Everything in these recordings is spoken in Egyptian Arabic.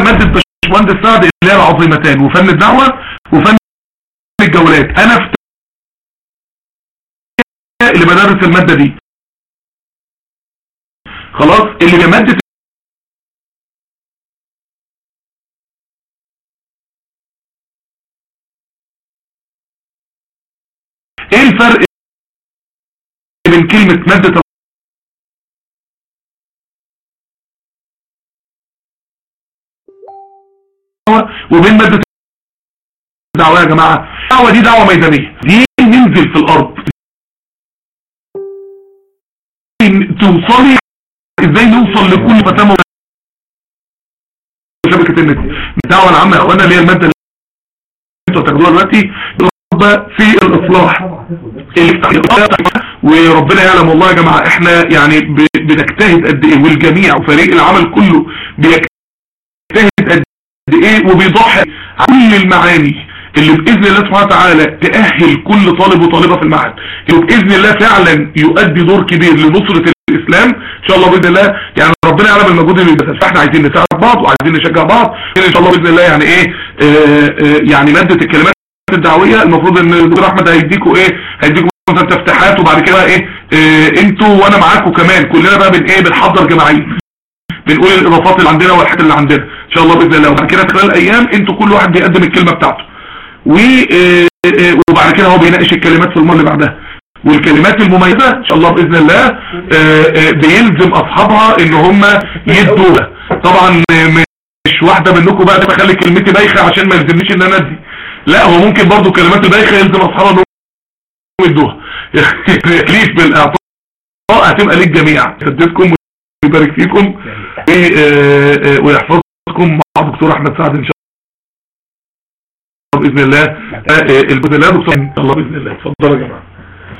مادة باشمهندس سعد اللي هي العظيمتان وفن الدعوة وفن الجولات انا في اللي بدرس المادة دي خلاص اللي بمادة ايه الفرق بين كلمة مادة وبين مادة الدعوة يا جماعة الدعوة دي دعوة ميدانية دي ننزل في الارض توصلي ازاي نوصل لكل فتاة شبكة النت الدعوة العامة يا اخوانا اللي هي المادة اللي انتوا هتاخدوها دلوقتي في الاصلاح وربنا يعلم والله يا جماعة احنا يعني بنجتهد قد ايه والجميع وفريق العمل كله بيجتهد قد ايه وبيضحي كل المعاني اللي باذن الله سبحانه وتعالى تأهل كل طالب وطالبة في المعهد اللي باذن الله فعلا يؤدي دور كبير لنصرة الاسلام ان شاء الله باذن الله يعني ربنا يعلم المجهود اللي بيبذل فاحنا عايزين نساعد بعض وعايزين نشجع بعض ان شاء الله باذن الله يعني ايه آآ آآ يعني مادة الكلمات الدعوية المفروض ان الدكتور احمد هيديكوا ايه هيديكوا مثلا تفتيحات وبعد كده ايه اه انتوا وانا معاكم كمان كلنا بقى بن ايه بنحضر جماعية بنقول الاضافات اللي عندنا والحاجات اللي عندنا ان شاء الله باذن الله وبعد كده خلال ايام انتوا كل واحد بيقدم الكلمة بتاعته و اه وبعد كده هو بيناقش الكلمات في المره اللي بعدها والكلمات المميزة ان شاء الله باذن الله اه بيلزم اصحابها ان هم يدوها طبعا مش واحدة منكم بقى تخلي كلمتي بايخة عشان ما يلزمنيش ان انا ادي لا هو ممكن برضو كلمات البايخة يلزم اصحابها انهم يدوها تكليف بالاعطاء هتبقى للجميع يسددكم ويبارك فيكم ويحفظكم مع دكتور احمد سعد ان شاء الله باذن الله باذن الله دكتور ان شاء الله باذن الله اتفضلوا يا جماعه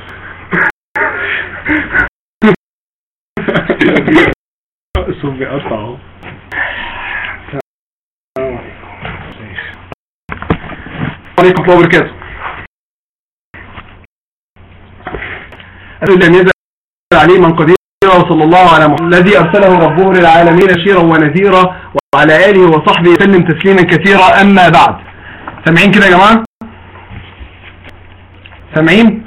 الصوت بيقطع اهو عليكم الله وبركاته أسأل أن يزل عليه من قدير وصلى الله على محمد الذي أرسله ربه للعالمين شيرا ونذيرا وعلى آله وصحبه وسلم تسليما كثيرا أما بعد سامعين كده يا جماعة سامعين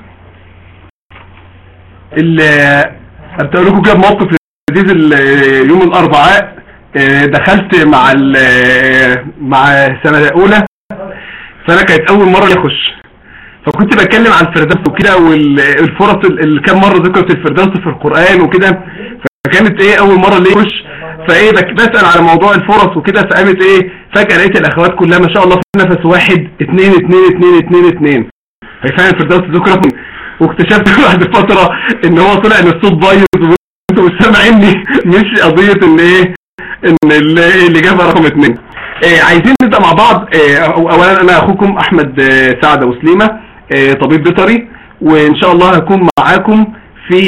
أبتقول لكم كده بموقف لذيذ يوم الأربعاء دخلت مع مع سنة أولى فانا كانت اول مرة اخش فكنت بتكلم عن الفردوس وكده والفرص الكام مرة ذكرت الفردوس في القرآن وكده فكانت ايه اول مرة اللي يخش فايه بسأل على موضوع الفرص وكده فقامت ايه فجأة لقيت الاخوات كلها ما شاء الله في نفس واحد اتنين اتنين اتنين اتنين اتنين فعلا الفردوس ذكرت واكتشفت بعد فترة ان هو طلع ان الصوت بايظ وانتوا مش سامعيني مش قضية ان ايه ان الاجابة رقم اتنين آه عايزين نبدأ مع بعض آه اولا انا اخوكم احمد آه سعد وسليمة طبيب بيطري وان شاء الله هكون معاكم في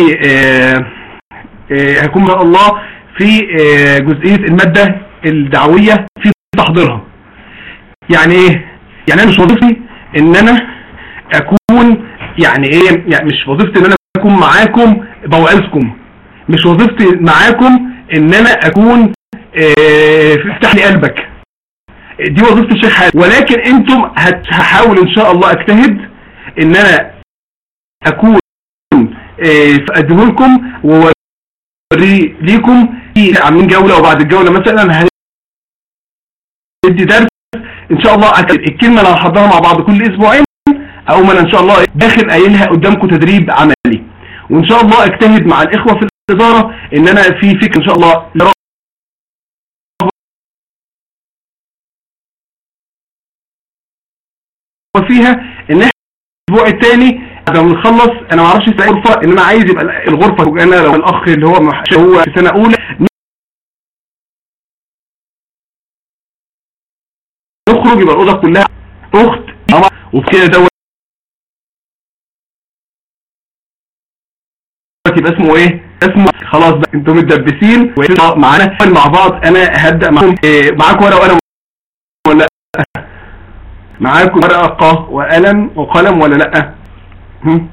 هكون ان شاء الله في جزئية المادة الدعوية في تحضيرها يعني ايه يعني انا مش وظيفتي ان انا اكون يعني ايه يعني مش وظيفتي ان انا اكون معاكم بوعظكم مش وظيفتي معاكم ان انا اكون افتح لي قلبك دي وظيفة الشيخ حاجة ولكن انتم هحاول ان شاء الله اجتهد ان انا اكون اقدمه لكم ووري ليكم في عاملين جولة وبعد الجولة مثلا هندي درس ان شاء الله الكلمة اللي هنحضرها مع بعض كل اسبوعين او ما ان شاء الله داخل قايلها قدامكم تدريب عملي وان شاء الله اجتهد مع الاخوة في الادارة ان انا في فكر ان شاء الله وفيها ان احنا الاسبوع الثاني بعد ما نخلص انا ما اعرفش ازاي الغرفه ان انا عايز يبقى الغرفه انا لو الاخ اللي هو هو في سنه اولى نخرج يبقى الاوضه كلها اخت وبكده دوت يبقى اسمه ايه اسمه خلاص بقى انتم متدبسين معانا مع بعض انا هبدا معاكم إيه معاكم ورقه وقلم ولا معاكم ورقه وقلم وقلم ولا لا هم؟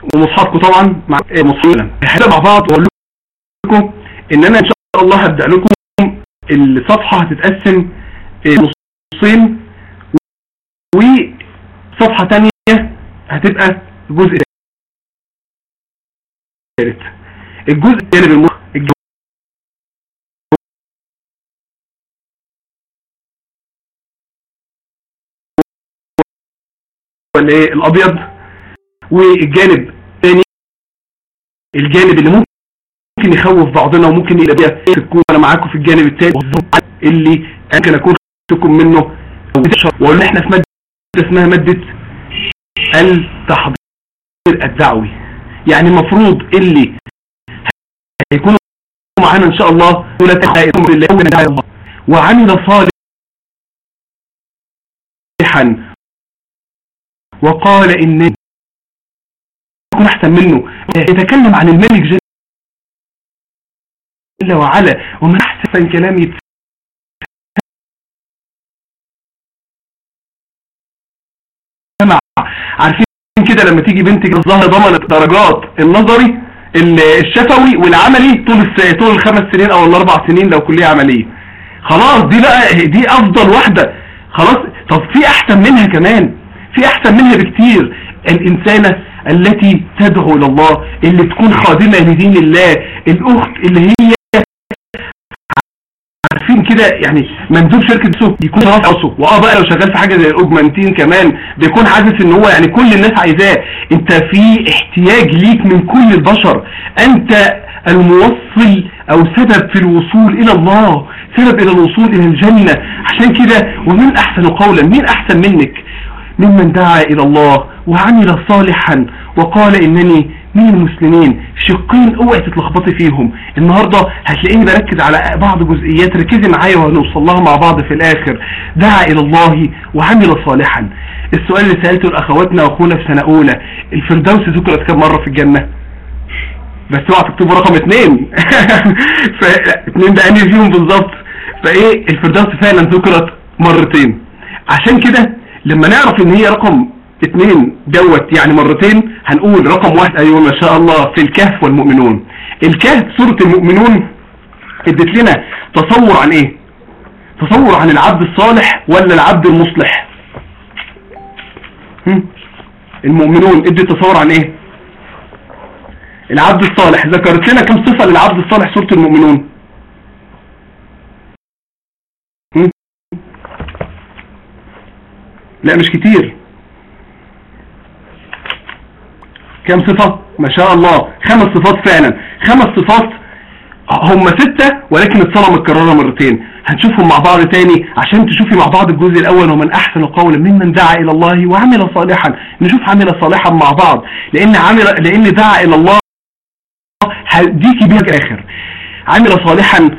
ومصحفكم طبعا مع مصحفنا هذا مع بعض واقول لكم ان انا ان شاء الله هبدا لكم الصفحه هتتقسم نصين وصفحه ثانيه هتبقى جزء ثالث الجزء الجانب المخ الايه الابيض والجانب الثاني الجانب اللي ممكن يخوف بعضنا وممكن يبقى بيها تكون انا معاكم في الجانب الثاني اللي ممكن اكون خدتكم منه واقول احنا في ماده اسمها ماده التحضير الدعوي يعني المفروض اللي هيكونوا معانا ان شاء الله دولة امر الله وعمل صالحا وقال إن يكون أحسن منه يتكلم عن الملك جل وعلا ومن أحسن كلام يتسمع عارفين كده لما تيجي بنتك الظهر ضمنت درجات النظري الشفوي والعملي طول طول الخمس سنين او الاربع سنين لو كلية عملية خلاص دي بقى دي افضل واحدة خلاص طب في احسن منها كمان في احسن منها بكتير الانسانة التي تدعو الى الله اللي تكون خادمة لدين الله الاخت اللي هي عارفين كده يعني مندوب شركة سوق يكون راسه واه بقى لو شغال في حاجة زي الاوجمانتين كمان بيكون حاسس ان هو يعني كل الناس عايزاه انت في احتياج ليك من كل البشر انت الموصل او سبب في الوصول الى الله سبب الى الوصول الى الجنة عشان كده ومن احسن قولا مين احسن منك ممن دعا إلى الله وعمل صالحا وقال إنني من المسلمين شقين اوعي تتلخبطي فيهم النهاردة هتلاقيني بركز على بعض جزئيات ركزي معايا وهنوصل لها مع بعض في الآخر دعا إلى الله وعمل صالحا السؤال اللي سألته لأخواتنا وأخونا في سنة أولى الفردوس ذكرت كم مرة في الجنة بس اوعى تكتبوا رقم اثنين فاثنين ده انهي فيهم بالظبط فايه الفردوس فعلا ذكرت مرتين عشان كده لما نعرف ان هي رقم اتنين دوت يعني مرتين هنقول رقم واحد ايوه ما شاء الله في الكهف والمؤمنون الكهف سورة المؤمنون ادت لنا تصور عن ايه تصور عن العبد الصالح ولا العبد المصلح هم؟ المؤمنون ادت تصور عن ايه العبد الصالح ذكرت لنا كم صفة للعبد الصالح سورة المؤمنون هم؟ لا مش كتير كم صفة ما شاء الله خمس صفات فعلا خمس صفات هم ستة ولكن الصلاة متكررة مرتين هنشوفهم مع بعض تاني عشان تشوفي مع بعض الجزء الاول ومن احسن قولا ممن دعا الى الله وعمل صالحا نشوف عمل صالحا مع بعض لان عمل لان دعا الى الله هديكي بيها الاخر عمل صالحا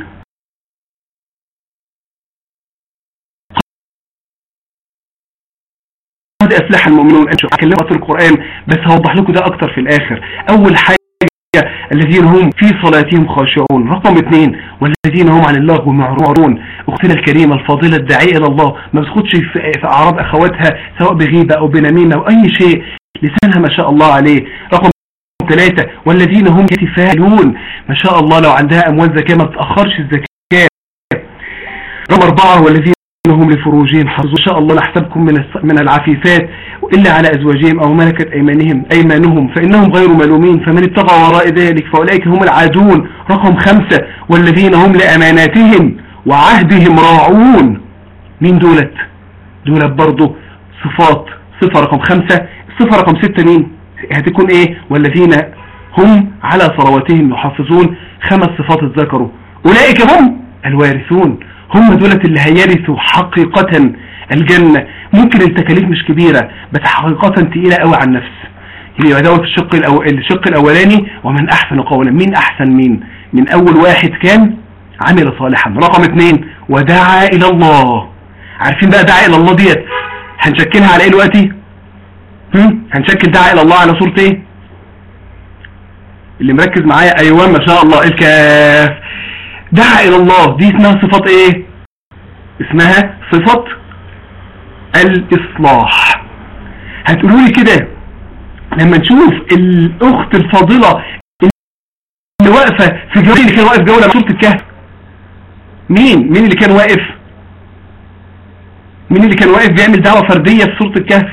قد افلح المؤمنون انشوا اكلموا في القرآن بس هوضح لكم ده اكتر في الاخر اول حاجة الذين هم في صلاتهم خاشعون رقم اثنين والذين هم عن اللغو معرضون اختنا الكريمة الفاضلة الداعية الى الله ما بتخدش في في اعراض اخواتها سواء بغيبة او بنميمة او اي شيء لسانها ما شاء الله عليه رقم ثلاثة والذين هم يتفاعلون ما شاء الله لو عندها اموال زكاة ما بتأخرش الزكاة رقم اربعة والذين هم لفروجهم حفظوا إن شاء الله نحسبكم من من العفيفات إلا على أزواجهم أو ملكت أيمانهم أيمانهم فإنهم غير ملومين فمن ابتغى وراء ذلك فأولئك هم العادون رقم خمسة والذين هم لأماناتهم وعهدهم راعون مين دولت دولت برضو صفات صفة رقم خمسة صفة رقم ستة مين هتكون ايه والذين هم على صلواتهم يحافظون خمس صفات ذكروا أولئك هم الوارثون هم دولة اللي هيرثوا حقيقة الجنة ممكن التكاليف مش كبيرة بس حقيقة تقيلة قوي على النفس يبقى دوت الشق الأو... الشق الاولاني ومن احسن قولا مين احسن مين من اول واحد كان عمل صالحا رقم اثنين ودعا الى الله عارفين بقى دعا الى الله ديت هنشكلها على ايه دلوقتي هم؟ هنشكل دعا الى الله على صورة ايه اللي مركز معايا ايوه ما شاء الله الكاف دعا الى الله دي اسمها صفات ايه اسمها صفة الاصلاح هتقولوا لي كده لما نشوف الاخت الفاضلة اللي واقفة في جولة اللي كان واقف جولة مع سورة الكهف مين مين اللي كان واقف مين اللي كان واقف بيعمل دعوة فردية في سورة الكهف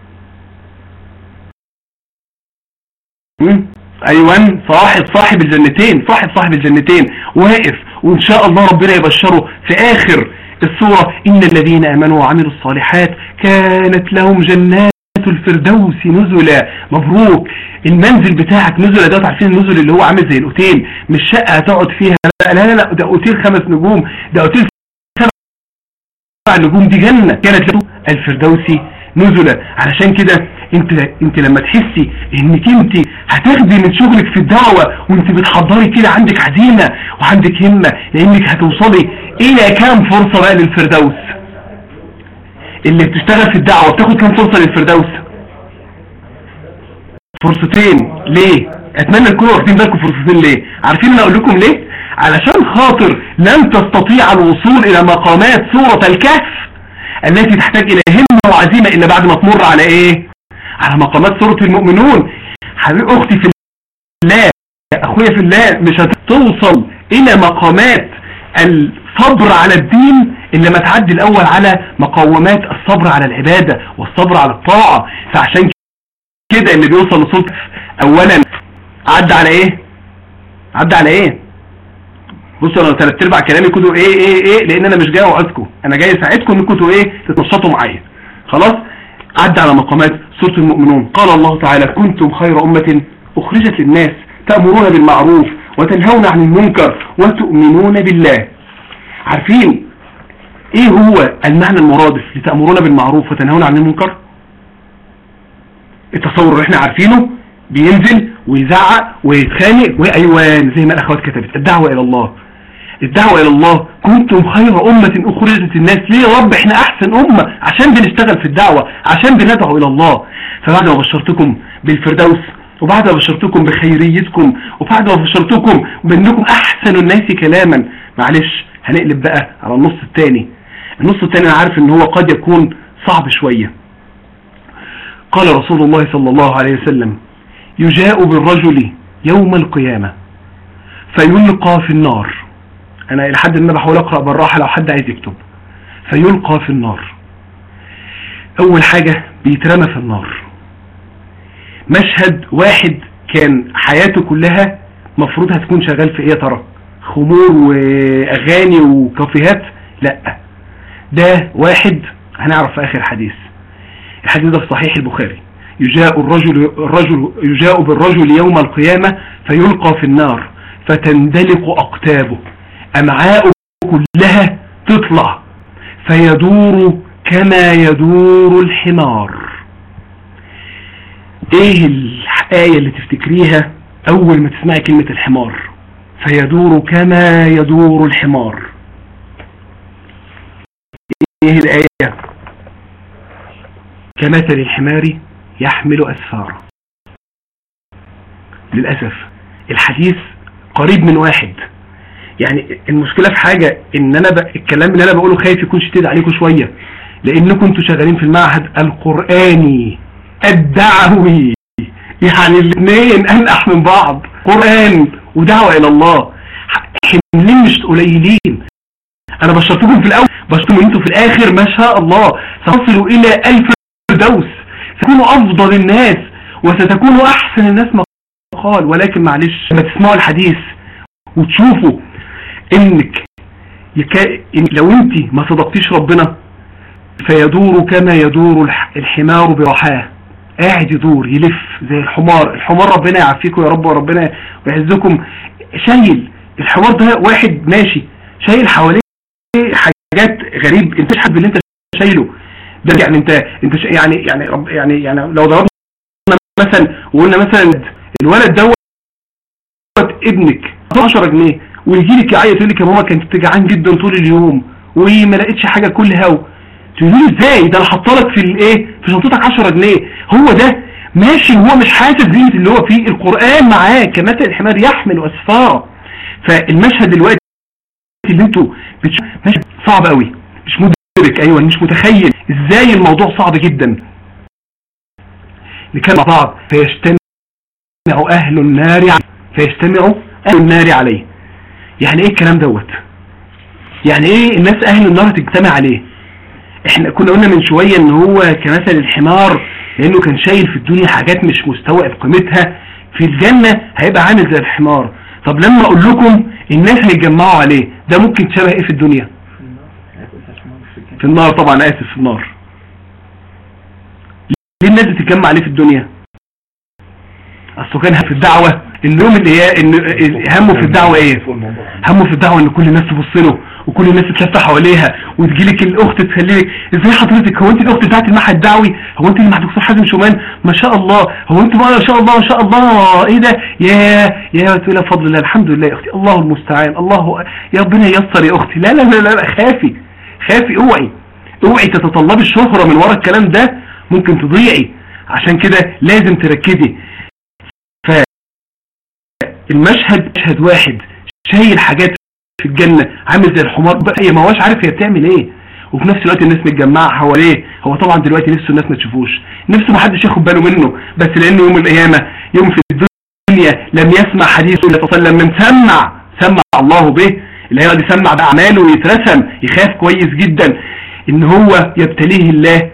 مم؟ ايوان صاحب صاحب الجنتين صاحب صاحب الجنتين واقف وان شاء الله ربنا يبشره في اخر السورة ان الذين امنوا وعملوا الصالحات كانت لهم جنات الفردوس نزلا مبروك المنزل بتاعك نزل دوت عارفين النزل اللي هو عامل زي الاوتيل مش شقة هتقعد فيها لا لا لا ده اوتيل خمس نجوم ده اوتيل سبع نجوم دي جنة كانت له الفردوسي نزلا علشان كده انت انت لما تحسي انك انت هتاخدي من شغلك في الدعوة وانت بتحضري كده عندك عزيمة وعندك همة لانك هتوصلي الى كام فرصة بقى للفردوس اللي بتشتغل في الدعوة بتاخد كام فرصة للفردوس فرصتين ليه اتمنى تكونوا واخدين بالكم فرصتين ليه عارفين انا اقول لكم ليه علشان خاطر لن تستطيع الوصول الى مقامات سورة الكهف التي تحتاج الى همة وعزيمة الا بعد ما تمر على ايه على مقامات سورة المؤمنون حبيب اختي في الله اخويا في الله مش هتوصل الى مقامات الصبر على الدين الا ما تعدي الاول على مقومات الصبر على العبادة والصبر على الطاعة فعشان كده اللي بيوصل لصوت اولا عدى على ايه عدى على ايه بصوا انا ثلاث ارباع كلامي كنتوا ايه ايه ايه لان انا مش جاي اوعظكم انا جاي اساعدكم انكم كنتوا ايه تتنشطوا معايا خلاص عدى على مقامات سورة المؤمنون قال الله تعالى كنتم خير أمة أخرجت للناس تأمرون بالمعروف وتنهون عن المنكر وتؤمنون بالله عارفين ايه هو المعنى المرادف لتأمرون بالمعروف وتنهون عن المنكر التصور اللي احنا عارفينه بينزل ويزعق ويتخانق وايوان زي ما الاخوات كتبت الدعوة الى الله الدعوة الى الله كنتم خير امة اخرجت الناس ليه يا رب احنا احسن امة عشان بنشتغل في الدعوة عشان بندعو الى الله فبعد ما بشرتكم بالفردوس وبعد ما بشرتكم بخيريتكم وبعد ما بشرتكم بانكم احسن الناس كلاما معلش هنقلب بقى على النص الثاني النص الثاني انا عارف ان هو قد يكون صعب شوية قال رسول الله صلى الله عليه وسلم يجاء بالرجل يوم القيامة فيلقى في النار انا الى حد ما بحاول اقرأ بالراحة لو حد عايز يكتب فيلقى في النار اول حاجة بيترمى في النار مشهد واحد كان حياته كلها مفروض هتكون شغال في ايه يا ترى خمور واغاني وكافيهات لا ده واحد هنعرف في اخر حديث الحديث ده في صحيح البخاري يجاء الرجل الرجل يجاء بالرجل يوم القيامة فيلقى في النار فتندلق اقتابه امعاءه كلها تطلع فيدور كما يدور الحمار ايه الآية اللي تفتكريها اول ما تسمعي كلمة الحمار فيدور كما يدور الحمار ايه الآية كمثل الحمار يحمل أسفارا للأسف الحديث قريب من واحد يعني المشكلة في حاجة ان انا ب... الكلام اللي انا بقوله خايف يكون شديد عليكم شوية لانكم انتوا شغالين في المعهد القرآني الدعوي يعني الاثنين انقح من بعض قرآن ودعوة الى الله حملين مش قليلين انا بشرتكم في الاول بشرتكم انتوا في الاخر ما شاء الله ستصلوا الى الف فردوس ستكونوا افضل الناس وستكونوا احسن الناس مقال ولكن معلش لما تسمعوا الحديث وتشوفوا انك يكا... إن لو انت ما صدقتيش ربنا فيدور كما يدور الحمار برحاه قاعد يدور يلف زي الحمار الحمار ربنا يعافيكم يا رب وربنا يعزكم شايل الحمار ده واحد ماشي شايل حواليه حاجات غريب انت تشحت باللي انت شايله ده يعني انت انت يعني يعني رب يعني يعني لو ضربنا مثلا وقلنا مثلا الولد دوت ابنك 10 جنيه ويجي لك يعيط يقول لك يا ماما كنت جعان جدا طول اليوم وما لقيتش حاجه كل هوا تقول له ازاي ده انا حاطه لك في الايه في شنطتك 10 جنيه هو ده ماشي وهو مش حاسس بيه اللي هو فيه القران معاه كمثل الحمار يحمل اسفاره فالمشهد دلوقتي اللي انتوا بتشوفوا مشهد صعب قوي مش مدرك ايوه مش متخيل ازاي الموضوع صعب جدا نكمل مع بعض فيجتمع اهل النار عليه فيجتمع اهل النار عليه يعني ايه الكلام دوت يعني ايه الناس اهل النار تجتمع عليه احنا كنا قلنا من شوية ان هو كمثل الحمار لانه كان شايل في الدنيا حاجات مش مستوعب قيمتها في الجنة هيبقى عامل زي الحمار طب لما اقول لكم الناس هيتجمعوا عليه ده ممكن تشبه ايه في الدنيا في النار طبعا اسف في النار ليه الناس بتتجمع عليه في الدنيا اصله كان في الدعوة النوم اللي هي إن همه في الدعوة ايه همه في الدعوة ان كل الناس تبص له وكل الناس تتلف حواليها وتجي لك الاخت تخليك ازاي حضرتك هو انت الاخت بتاعت المعهد الدعوي هو انت اللي مع دكتور حازم شومان ما شاء الله هو انت بقى ما شاء الله ما شاء الله ايه ده يا يا تقول لها بفضل الله الحمد لله يا اختي الله المستعان الله يا ربنا ييسر يا اختي لا لا لا لا, لا خافي خافي اوعي اوعي تتطلبي الشهرة من ورا الكلام ده ممكن تضيعي عشان كده لازم تركزي فالمشهد مشهد واحد شايل حاجات في الجنة عامل زي الحمار بقى هي ما هوش عارف هي بتعمل ايه وفي نفس الوقت الناس متجمعة حواليه هو طبعا دلوقتي نفسه الناس ما تشوفوش نفسه ما حدش ياخد باله منه بس لان يوم القيامة يوم في الدنيا لم يسمع حديث صلى الله عليه وسلم من سمع سمع الله به اللي هيقعد يسمع بأعماله ويترسم يخاف كويس جدا ان هو يبتليه الله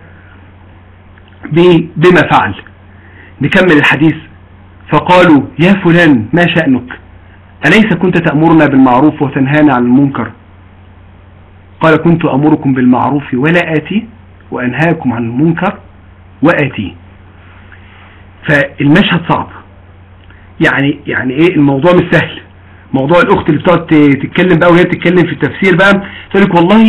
بما فعل نكمل الحديث فقالوا يا فلان ما شأنك أليس كنت تأمرنا بالمعروف وتنهانا عن المنكر قال كنت أمركم بالمعروف ولا آتي وأنهاكم عن المنكر وآتي فالمشهد صعب يعني يعني ايه الموضوع مش سهل موضوع الاخت اللي بتقعد تتكلم بقى وهي بتتكلم في التفسير بقى تقول لك والله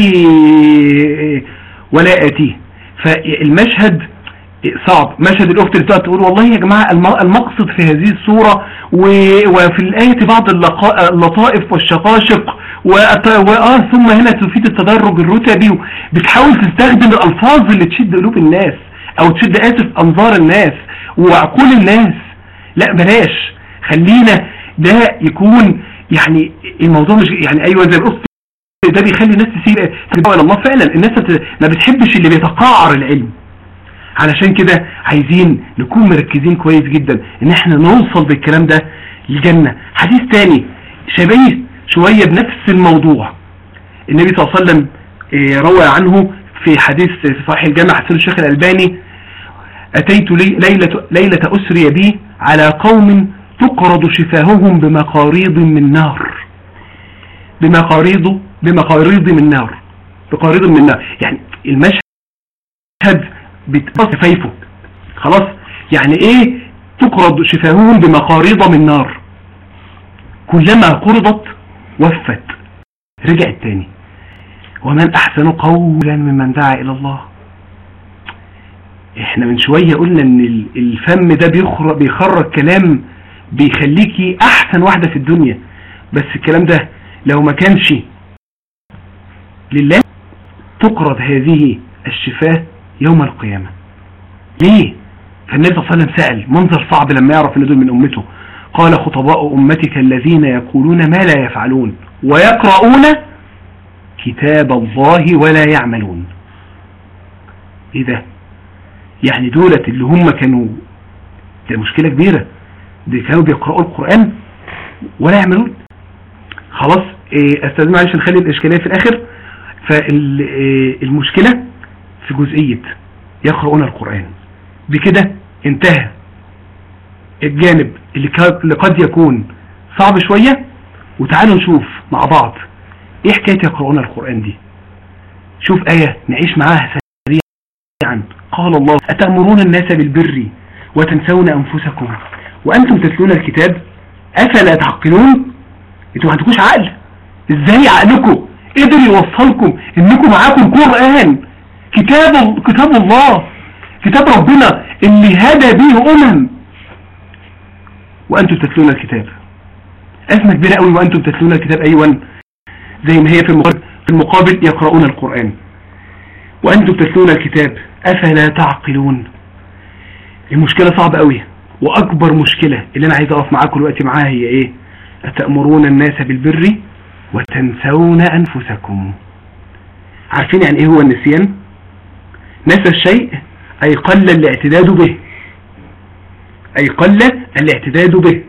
ولا اتيه فالمشهد صعب مشهد الاخت اللي بتقعد تقول والله يا جماعة المقصد في هذه الصورة وفي الآية بعض اللطائف والشقاشق وآه ثم هنا تفيد التدرج الرتبي بتحاول تستخدم الألفاظ اللي تشد قلوب الناس أو تشد آسف أنظار الناس وعقول الناس لا بلاش خلينا ده يكون يعني الموضوع مش يعني أيوة زي الأخت ده بيخلي الناس تسير تدعو إلى الله فعلا الناس ما بتحبش اللي بيتقاعر العلم علشان كده عايزين نكون مركزين كويس جدا ان احنا نوصل بالكلام ده للجنة حديث تاني شبيه شوية بنفس الموضوع النبي صلى الله عليه وسلم روى عنه في حديث في صحيح الجامع حسن الشيخ الألباني أتيت لي ليلة, ليلة أسري بي على قوم تقرض شفاههم بمقاريض من نار بمقاريض بمقاريض من نار بقاريض من نار يعني المشهد بتقص فايفه خلاص يعني ايه تقرض شفاههم بمقاريض من نار كلما قرضت وفت رجعت تاني ومن احسن قولا ممن دعا الى الله احنا من شوية قلنا ان الفم ده بيخرج كلام بيخليكي احسن واحدة في الدنيا بس الكلام ده لو ما كانش لله تقرض هذه الشفاه يوم القيامة ليه فالنبي صلى الله عليه وسلم سأل منظر صعب لما يعرف ان دول من امته قال خطباء امتك الذين يقولون ما لا يفعلون ويقرؤون كتاب الله ولا يعملون ايه ده يعني دولة اللي هم كانوا ده مشكلة كبيرة دي كانوا بيقرأوا القرآن ولا يعملون خلاص إيه استاذ معلش نخلي الاشكالية في الاخر فالمشكلة في جزئية يقرؤون القرآن بكده انتهى الجانب اللي قد يكون صعب شوية وتعالوا نشوف مع بعض ايه حكاية يقرؤون القرآن دي شوف آية نعيش معاها سريعا قال الله أتأمرون الناس بالبر وتنسون أنفسكم وأنتم تتلون الكتاب أفلا تعقلون انتوا ما عندكوش عقل ازاي عقلكم قدر يوصلكم انكم معاكم قرآن كتاب كتاب الله كتاب ربنا اللي هدى به أمم وأنتم تتلون الكتاب أزمة كبيرة قوي وأنتم تتلون الكتاب أيوة زي ما هي في المقابل, في المقابل يقرؤون القرآن وأنتم تتلون الكتاب أفلا تعقلون المشكلة صعبة قوي وأكبر مشكلة اللي أنا عايز أقف معاكم دلوقتي معاها هي إيه أتأمرون الناس بالبر وتنسون أنفسكم عارفين يعني إيه هو النسيان نسى الشيء أي قل الاعتداد به اي قل الاعتداد به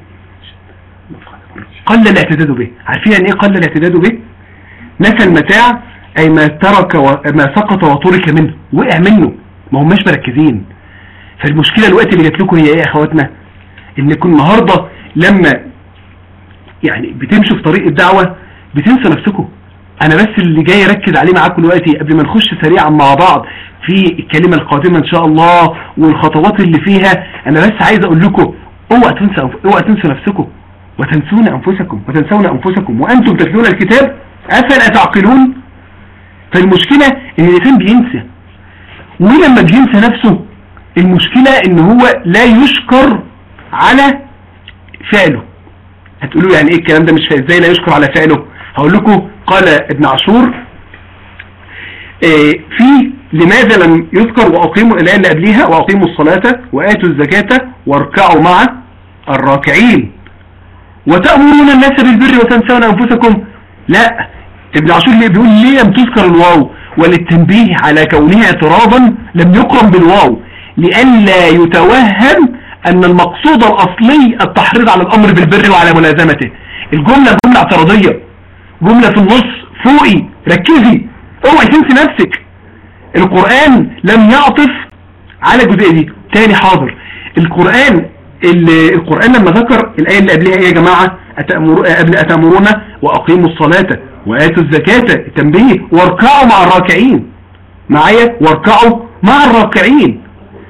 قل الاعتداد به عارفين يعني ايه قل الاعتداد به نسى المتاع اي ما ترك و... ما سقط وترك منه وقع منه ما هماش مركزين فالمشكلة الوقت اللي جات لكم هي ايه يا اخواتنا انكم النهاردة لما يعني بتمشوا في طريق الدعوة بتنسوا نفسكم انا بس اللي جاي اركز عليه معاكم دلوقتي قبل ما نخش سريعا مع بعض في الكلمة القادمة ان شاء الله والخطوات اللي فيها انا بس عايز اقول لكم اوعى تنسوا اوعى تنسوا نفسكم وتنسون انفسكم وتنسون انفسكم وانتم تتلون الكتاب افلا تعقلون فالمشكلة ان الانسان بينسى ولما بينسى نفسه المشكلة ان هو لا يشكر على فعله هتقولوا يعني ايه الكلام ده مش فاهم ازاي لا يشكر على فعله هقول لكم قال ابن عاشور إيه في لماذا لم يذكر واقيموا الايه اللي قبليها واقيموا الصلاة واتوا الزكاة واركعوا مع الراكعين وتأمرون الناس بالبر وتنسون انفسكم لا ابن عاشور ليه بيقول ليه لم تذكر الواو وللتنبيه على كونها اعتراضا لم يقرن بالواو لئلا يتوهم ان المقصود الاصلي التحريض على الامر بالبر وعلى ملازمته الجملة جملة اعتراضية جملة في النص فوقي ركزي اوعي تنسي نفسك القرآن لم يعطف على الجزئية دي تاني حاضر القرآن القرآن لما ذكر الآية اللي قبلها ايه يا جماعة أتأمر قبل أتأمرون وأقيموا الصلاة وآتوا الزكاة التنبيه واركعوا مع الراكعين معايا واركعوا مع الراكعين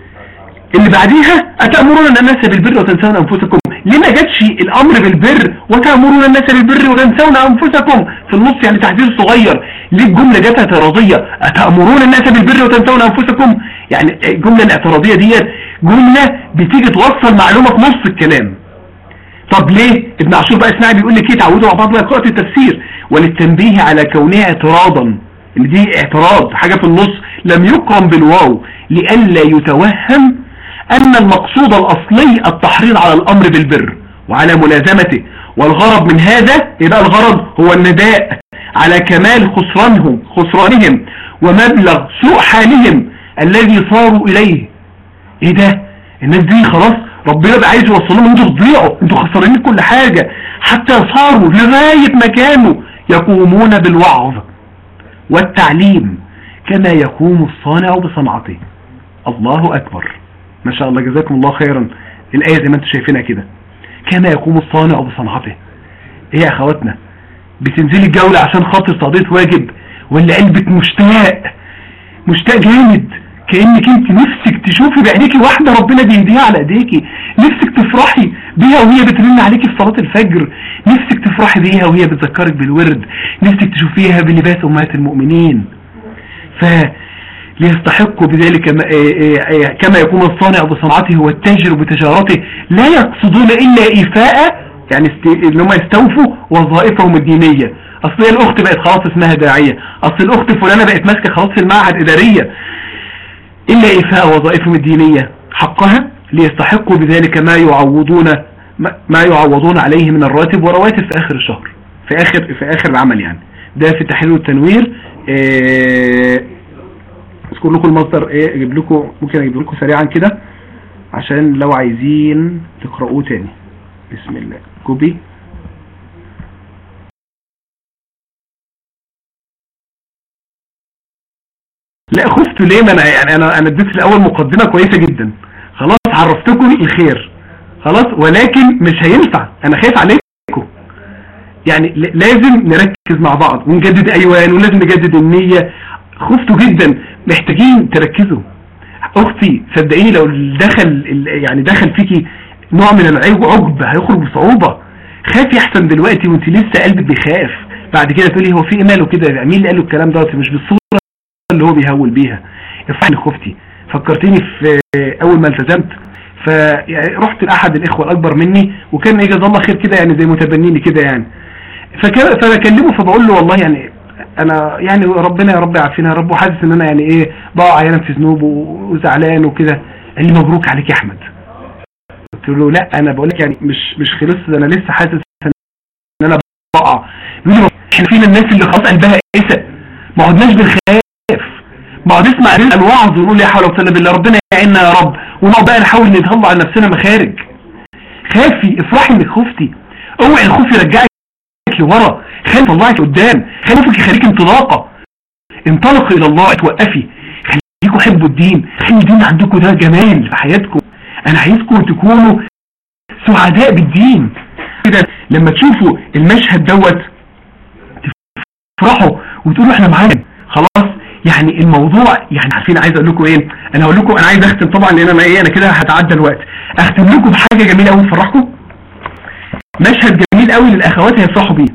اللي بعديها أتأمرون الناس بالبر وتنسون أنفسكم ليه ما جاتش الأمر بالبر وتأمرون الناس بالبر وتنسون أنفسكم في النص يعني تحذير صغير ليه الجملة جت اعتراضية أتأمرون الناس بالبر وتنسون أنفسكم يعني الجملة الاعتراضية ديت جملة بتيجي توصل معلومة في نص الكلام طب ليه ابن عاشور بقى اسمعي بيقول لك ايه تعودوا مع بعض قراءة التفسير وللتنبيه على كونها اعتراضا ان دي اعتراض حاجة في النص لم يقرن بالواو لئلا يتوهم ان المقصود الاصلي التحريض على الامر بالبر وعلى ملازمته والغرض من هذا يبقى الغرض هو النداء على كمال خسرانهم خسرانهم ومبلغ سوء حالهم الذي صاروا اليه ايه ده الناس دي خلاص ربنا بقى عايز يوصلهم انتوا تضيعوا انتوا خسرانين كل حاجة حتى صاروا لغاية ما كانوا يقومون بالوعظ والتعليم كما يقوم الصانع بصنعته الله اكبر ما شاء الله جزاكم الله خيرا الآية زي ما انتم شايفينها كده كما يقوم الصانع بصنعته ايه يا اخواتنا بتنزلي الجولة عشان خاطر تقضية واجب ولا قلبك مشتاق مشتاق جامد كأنك انت نفسك تشوفي بعينيكي واحدة ربنا بيهديها على ايديكي نفسك تفرحي بيها وهي بترن عليكي في صلاة الفجر نفسك تفرحي بيها وهي بتذكرك بالورد نفسك تشوفيها بلباس امهات المؤمنين ف ليستحق بذلك كما يكون الصانع بصنعته والتاجر بتجارته لا يقصدون إلا إيفاء يعني ان هم يستوفوا وظائفهم الدينية أصل هي الأخت بقت خلاص اسمها داعية أصل الأخت فلانة بقت ماسكة خلاص في المعهد إدارية إلا إيفاء وظائفهم الدينية حقها ليستحقوا بذلك ما يعوضون ما يعوضون عليه من الراتب ورواتب في آخر الشهر في آخر في آخر العمل يعني ده في التحرير والتنوير اذكر لكم المصدر ايه اجيب لكم ممكن اجيب لكم سريعا كده عشان لو عايزين تقرأوه تاني بسم الله كوبي لا خفت ليه ما انا يعني انا انا اديت في الاول مقدمه كويسه جدا خلاص عرفتكم الخير خلاص ولكن مش هينفع انا خايف عليكم يعني لازم نركز مع بعض ونجدد ايوان ولازم نجدد النيه خفتوا جدا محتاجين تركزوا اختي صدقيني لو دخل يعني دخل فيكي نوع من العجب هيخرج بصعوبة خافي احسن دلوقتي وانت لسه قلبك بيخاف بعد كده تقولي هو في ايه ماله كده مين اللي قال له الكلام دوت مش بالصورة اللي هو بيهول بيها افعني خفتي فكرتني في اول ما التزمت فرحت لاحد الاخوة الاكبر مني وكان يجزا الله خير كده يعني زي متبنيني كده يعني فبكلمه فبقول له والله يعني انا يعني ربنا يا رب يعافينا يا رب وحاسس ان انا يعني ايه بقع عيانا في ذنوب وزعلان وكده قال لي مبروك عليك يا احمد قلت له لا انا بقول لك يعني مش مش خلص ده انا لسه حاسس ان انا بقع بيقول لي احنا فينا الناس اللي خلاص قلبها قسى ما عدناش بنخاف بعد اسمع الوعظ ونقول يا حول ولا قوه بالله ربنا يعيننا يا رب ونقعد بقى نحاول نطلع على نفسنا مخارج خافي افرحي انك خفتي اوعي الخوف يرجعك لورا خلي يطلعك قدام خلي خوفك يخليك انطلاقه انطلقي الى الله توقفي خليكوا حبوا الدين خلي الدين عندكم ده جمال في حياتكم انا عايزكم تكونوا سعداء بالدين كده لما تشوفوا المشهد دوت تفرحوا وتقولوا احنا معانا خلاص يعني الموضوع يعني عارفين عايز اقول لكم ايه انا هقول لكم انا عايز اختم طبعا لان انا ايه انا كده هتعدى الوقت اختم لكم بحاجه جميله قوي تفرحكم مشهد جميل قوي للاخوات هيفرحوا بيه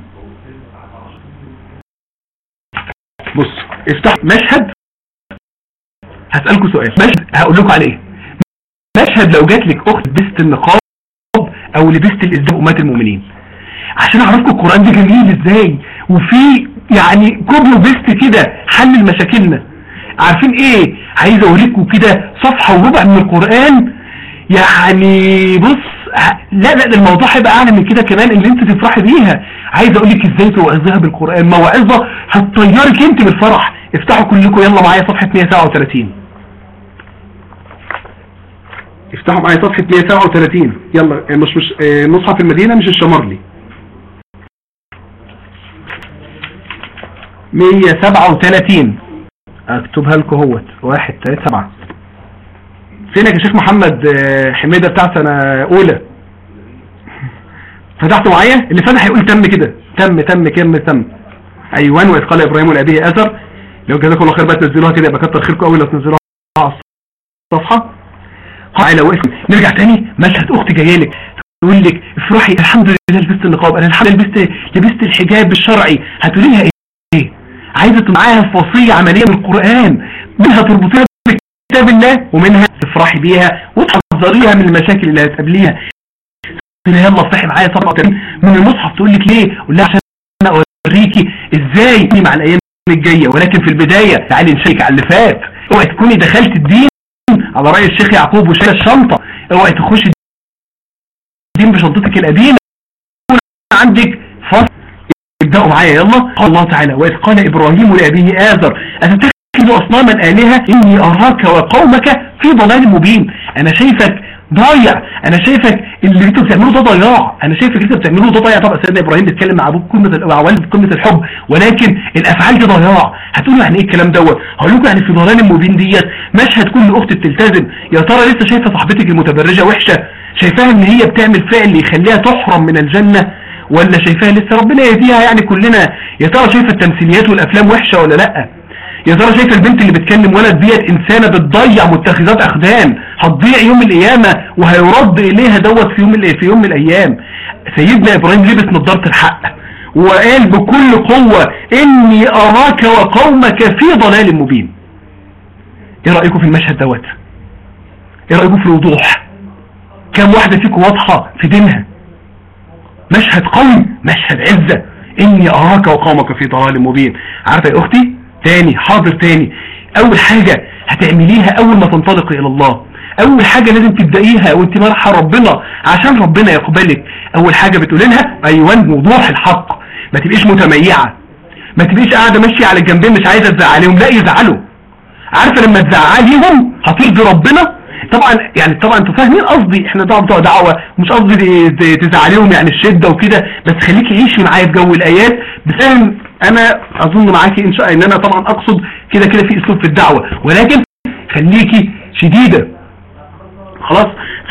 بص افتح مشهد هسألكم سؤال مشهد هقول لكم عليه مشهد لو جات لك اخت لبست النقاب او لبست الازداء امهات المؤمنين عشان اعرفكم القرآن ده جميل ازاي وفي يعني كوبي وبيست كده حل لمشاكلنا عارفين ايه عايز اوريكم كده صفحة وربع من القرآن يعني بص لا لا ده الموضوع هيبقى اعلى من كده كمان اللي انت تفرحي بيها عايز اقول لك ازاي توعظيها بالقرآن موعظة هتطيرك انت بالفرح افتحوا كلكم يلا معايا صفحة 137 افتحوا معايا صفحة 137 يلا مش مش اه مصحف المدينة مش الشمرلي 137 اكتبها لكم اهوت 1 3 7 فينك يا شيخ محمد اه حميدة بتاع سنة اولى فتحتوا معايا اللي فتح يقول تم كده تم تم كم تم ايوان واذ قال ابراهيم لابيه اثر لو جزاكم الله خير بقى تنزلوها كده يبقى كتر خيركم قوي لو تنزلوها على الصفحه قاعده وقفت نرجع تاني مشهد اختي جايه لك تقول لك افرحي الحمد لله لبست النقاب انا الحمد لله لبست لبست الحجاب الشرعي هتقولي لها ايه عايزه معاها وصيه عمليه من القران منها تربطيها بكتاب الله ومنها تفرحي بيها وتحذريها من المشاكل اللي هتقابليها تقول لها يلا افرحي معايا صفحه من المصحف تقول لك ليه قول لها عشان انا اوريكي ازاي مع الايام الجايه ولكن في البدايه تعالي نشيك على اللي فات اوعي تكوني دخلت الدين على رأي الشيخ يعقوب وشايل الشنطة اوعي تخش الدين بشنطتك القديمة عندك فصل ابدأوا معايا يلا قال الله تعالى وإذ قال إبراهيم لأبيه آذر أتتخذ أصناما آلهة إني أراك وقومك في ضلال مبين أنا شايفك ضايع انا شايفك اللي انتوا بتعملوه ده ضياع انا شايفك انتوا بتعملوه ده ضياع طبعا سيدنا ابراهيم بيتكلم مع ابوه قمه مع والده قمه الحب ولكن الافعال دي ضياع هتقولوا يعني ايه الكلام دوت هقول لكم يعني في ضلال مبين ديت مشهد كل اخت بتلتزم يا ترى لسه شايفه صاحبتك المتبرجه وحشه شايفاها ان هي بتعمل فعل يخليها تحرم من الجنه ولا شايفاها لسه ربنا يهديها يعني كلنا يا ترى شايفه التمثيليات والافلام وحشه ولا لا يا ترى شايف البنت اللي بتكلم ولد ديت انسانه بتضيع متخذات اخدان هتضيع يوم القيامه وهيرد اليها دوت في يوم في يوم من الايام سيدنا ابراهيم لبس نظاره الحق وقال بكل قوه اني اراك وقومك في ضلال مبين ايه رايكم في المشهد دوت ايه رايكم في الوضوح كم واحده فيكم واضحه في دينها مشهد قوي مشهد عزه اني اراك وقومك في ضلال مبين عارفه يا اختي تاني حاضر تاني اول حاجة هتعمليها اول ما تنطلقي الى الله اول حاجة لازم تبدأيها وانت مرحى ربنا عشان ربنا يقبلك اول حاجة بتقولي لها ايوان وضوح الحق ما تبقيش متميعة ما تبقيش قاعدة ماشية على الجنبين مش عايزة تزعليهم لا يزعلوا عارفة لما تزعليهم هترضي ربنا طبعا يعني طبعا انتوا فاهمين قصدي احنا طبعا بتوع دعوه مش قصدي تزعليهم يعني الشده وكده بس خليكي عيشي معايا في جو الايات بفهم انا اظن معاكي ان شاء ان انا طبعا اقصد كده كده في اسلوب في الدعوه ولكن خليكي شديده خلاص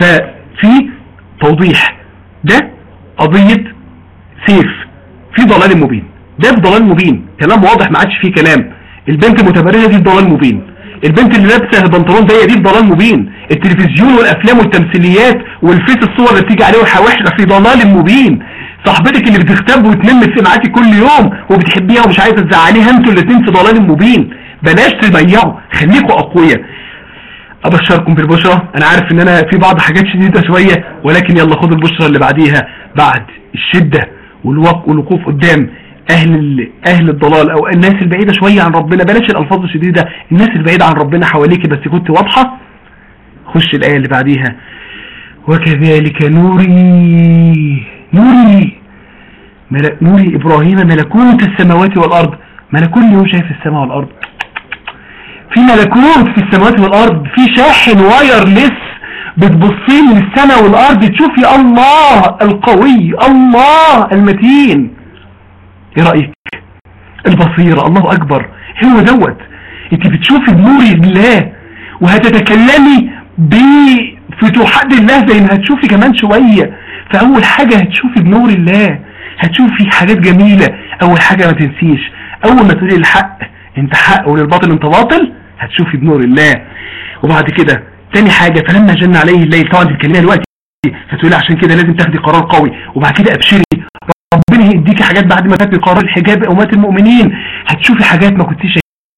ففي توضيح ده قضيه سيف في ضلال مبين ده في ضلال مبين كلام واضح ما عادش فيه كلام البنت المتبرجه دي في ضلال مبين البنت اللي لابسه البنطلون ده دي في ضلال مبين التلفزيون والافلام والتمثيليات والفيس الصور اللي بتيجي عليه وحواشنا في ضلال مبين صاحبتك اللي بتغتاب وتنم في معاكي كل يوم وبتحبيها ومش عايزه تزعليها انتوا الاثنين في ضلال مبين بلاش تضيعوا خليكوا اقوياء ابشركم بالبشرى انا عارف ان انا في بعض حاجات شديده شويه ولكن يلا خدوا البشرى اللي بعديها بعد الشده والوق والوقوف قدام اهل اهل الضلال او الناس البعيده شويه عن ربنا بلاش الالفاظ الشديده الناس البعيده عن ربنا حواليك بس كنت واضحه خش الايه اللي بعديها وكذلك نوري نوري ملك نوري ابراهيم ملكوت السماوات والارض ما انا كل يوم شايف السماء والارض في ملكوت في السماوات والارض في شاحن وايرلس بتبصي للسماء والارض تشوفي الله القوي الله المتين ايه رأيك البصيرة الله اكبر هو دوت انت بتشوفي بنور الله وهتتكلمي بفتوحات الله زي ما هتشوفي كمان شوية فاول حاجة هتشوفي بنور الله هتشوفي حاجات جميلة اول حاجة ما تنسيش اول ما تقولي الحق انت حق وللباطل انت باطل هتشوفي بنور الله وبعد كده تاني حاجة فلما جن عليه الليل طبعا تتكلميها دلوقتي فتقولي عشان كده لازم تاخدي قرار قوي وبعد كده ابشري ربنا هيديكي حاجات بعد ما تاخدي قرار الحجاب امات المؤمنين هتشوفي حاجات ما كنتيش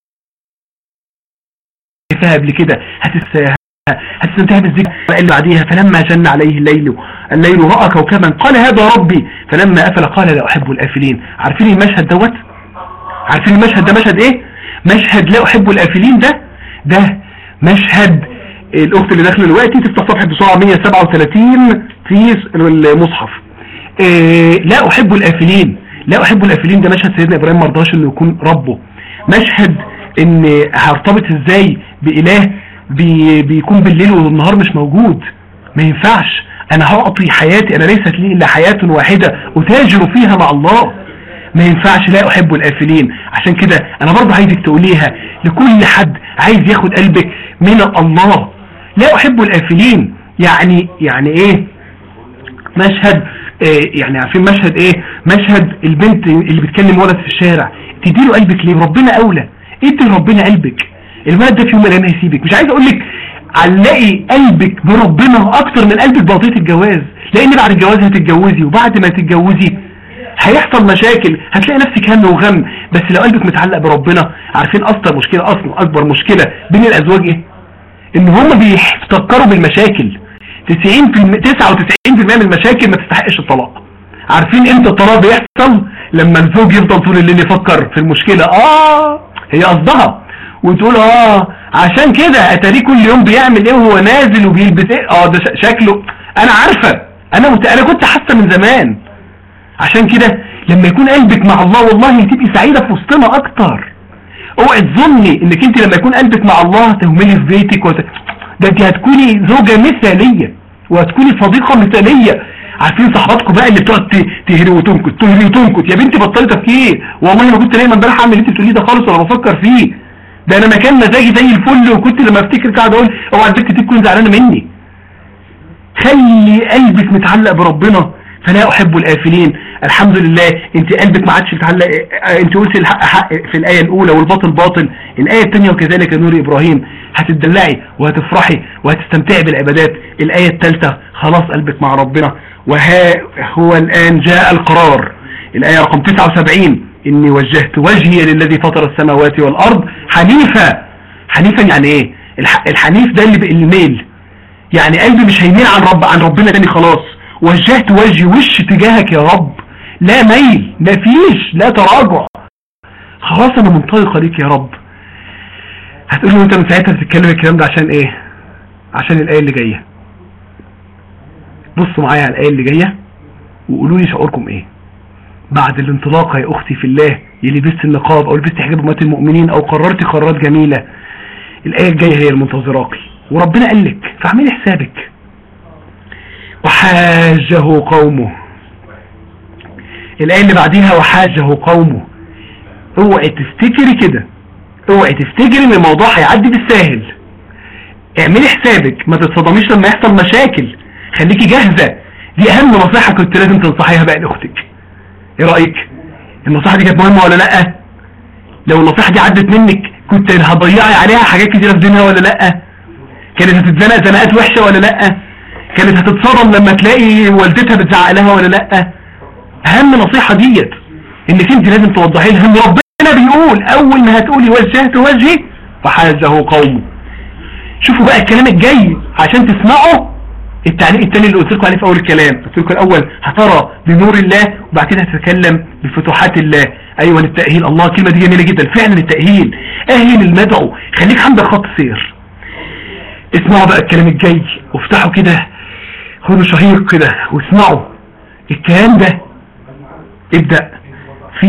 شايفاها قبل كده هتس هتستمتعي بالذكر اللي بعديها فلما جن عليه الليل الليل راى كوكبا قال هذا ربي فلما افل قال لا احب الافلين عارفين المشهد دوت عارفين المشهد ده مشهد ايه مشهد لا احب الافلين ده ده مشهد الاخت اللي داخله دلوقتي تفتح صفحه بسرعه 137 في المصحف إيه لا احب الافلين لا احب الافلين ده مشهد سيدنا ابراهيم ما رضاش انه يكون ربه مشهد ان هرتبط ازاي باله بي بيكون بالليل والنهار مش موجود ما ينفعش انا هعطي حياتي انا ليست لي الا حياة واحدة اتاجر فيها مع الله ما ينفعش لا احب الافلين عشان كده انا برضه عايزك تقوليها لكل حد عايز ياخد قلبك من الله لا احب الافلين يعني يعني ايه مشهد إيه يعني عارفين مشهد ايه مشهد البنت اللي بتكلم ولد في الشارع تديله قلبك ليه ربنا اولى ادي لربنا قلبك الولد ده في يوم من الايام هيسيبك مش عايز اقول لك علقي قلبك بربنا اكتر من قلبك بقضيه الجواز لان بعد الجواز هتتجوزي وبعد ما تتجوزي هيحصل مشاكل هتلاقي نفسك هم وغم بس لو قلبك متعلق بربنا عارفين اصلا مشكله اصلا اكبر مشكله بين الازواج ايه ان هم بيفتكروا بالمشاكل 90% 99% من المشاكل ما تستحقش الطلاق عارفين امتى الطلاق بيحصل لما الزوج يفضل طول الليل يفكر في المشكله اه هي قصدها وتقول اه عشان كده اتاريه كل يوم بيعمل ايه وهو نازل وبيلبس ايه اه ده شكله انا عارفه انا مت... انا كنت حاسه من زمان عشان كده لما يكون قلبك مع الله والله هتبقي سعيده في وسطنا اكتر اوعي تظني انك انت لما يكون قلبك مع الله تهملي في بيتك وت... ده انت هتكوني زوجه مثاليه وهتكوني صديقه مثاليه عارفين صحباتكم بقى اللي بتقعد تهري وتنكت تهري وتنكت يا بنتي بطلي تفكير والله ما كنت نايمه امبارح اعمل اللي انت بتقوليه ده خالص ولا بفكر فيه ده انا مكان مزاجي زي الفل وكنت لما افتكر قاعد اقول اوعى البنت دي تكون زعلانه مني خلي قلبك متعلق بربنا فلا احب الافلين الحمد لله انت قلبك ما عادش متعلق انت قلت الحق حق في الايه الاولى والباطل باطل الايه الثانيه وكذلك نور ابراهيم هتدلعي وهتفرحي وهتستمتعي بالعبادات الايه الثالثه خلاص قلبك مع ربنا وها هو الان جاء القرار الايه رقم 79 اني وجهت وجهي للذي فطر السماوات والارض حنيفا حنيفا يعني ايه الحنيف ده اللي الميل يعني قلبي مش هيميل عن رب عن ربنا تاني خلاص وجهت وجهي وش تجاهك يا رب لا ميل لا فيش لا تراجع خلاص انا منطلقه ليك يا رب هتقول له انت من ساعتها بتتكلم الكلام ده عشان ايه عشان الايه اللي جايه بصوا معايا على الايه اللي جايه وقولوا لي شعوركم ايه بعد الانطلاقه يا اختي في الله يلي لبست النقاب او لبست حجاب امهات المؤمنين او قررتي قرارات جميله الايه الجايه هي المنتظراكي وربنا قال لك فاعملي حسابك وحاجه قومه الآية اللي بعديها وحاجه قومه اوعي تفتكري كده اوعي تفتكري ان الموضوع هيعدي بالساهل اعملي حسابك ما تتصدميش لما يحصل مشاكل خليكي جاهزة دي اهم نصيحة كنت لازم تنصحيها بقى لاختك ايه رأيك النصيحة دي كانت مهمة ولا لا لو النصيحة دي عدت منك كنت هتضيعي عليها حاجات كتيرة في دينها ولا لا كانت هتتزنق زنقات وحشة ولا لا كانت هتتصدم لما تلاقي والدتها بتزعق لها ولا لا اهم نصيحة ديت انك انت لازم توضحي لها ان ربنا بيقول اول ما هتقولي وجهت وجهي فحاجه قومه شوفوا بقى الكلام الجاي عشان تسمعوا التعليق التاني اللي قلت لكم عليه في اول الكلام قلت لكم الاول هترى بنور الله وبعد كده هتتكلم بفتوحات الله ايوه التاهيل الله الكلمه دي جميله جدا فعلا التاهيل اهل المدعو خليك عندك خط سير اسمعوا بقى الكلام الجاي وافتحوا كده خدوا شهيق كده واسمعوا الكلام ده ابدأ في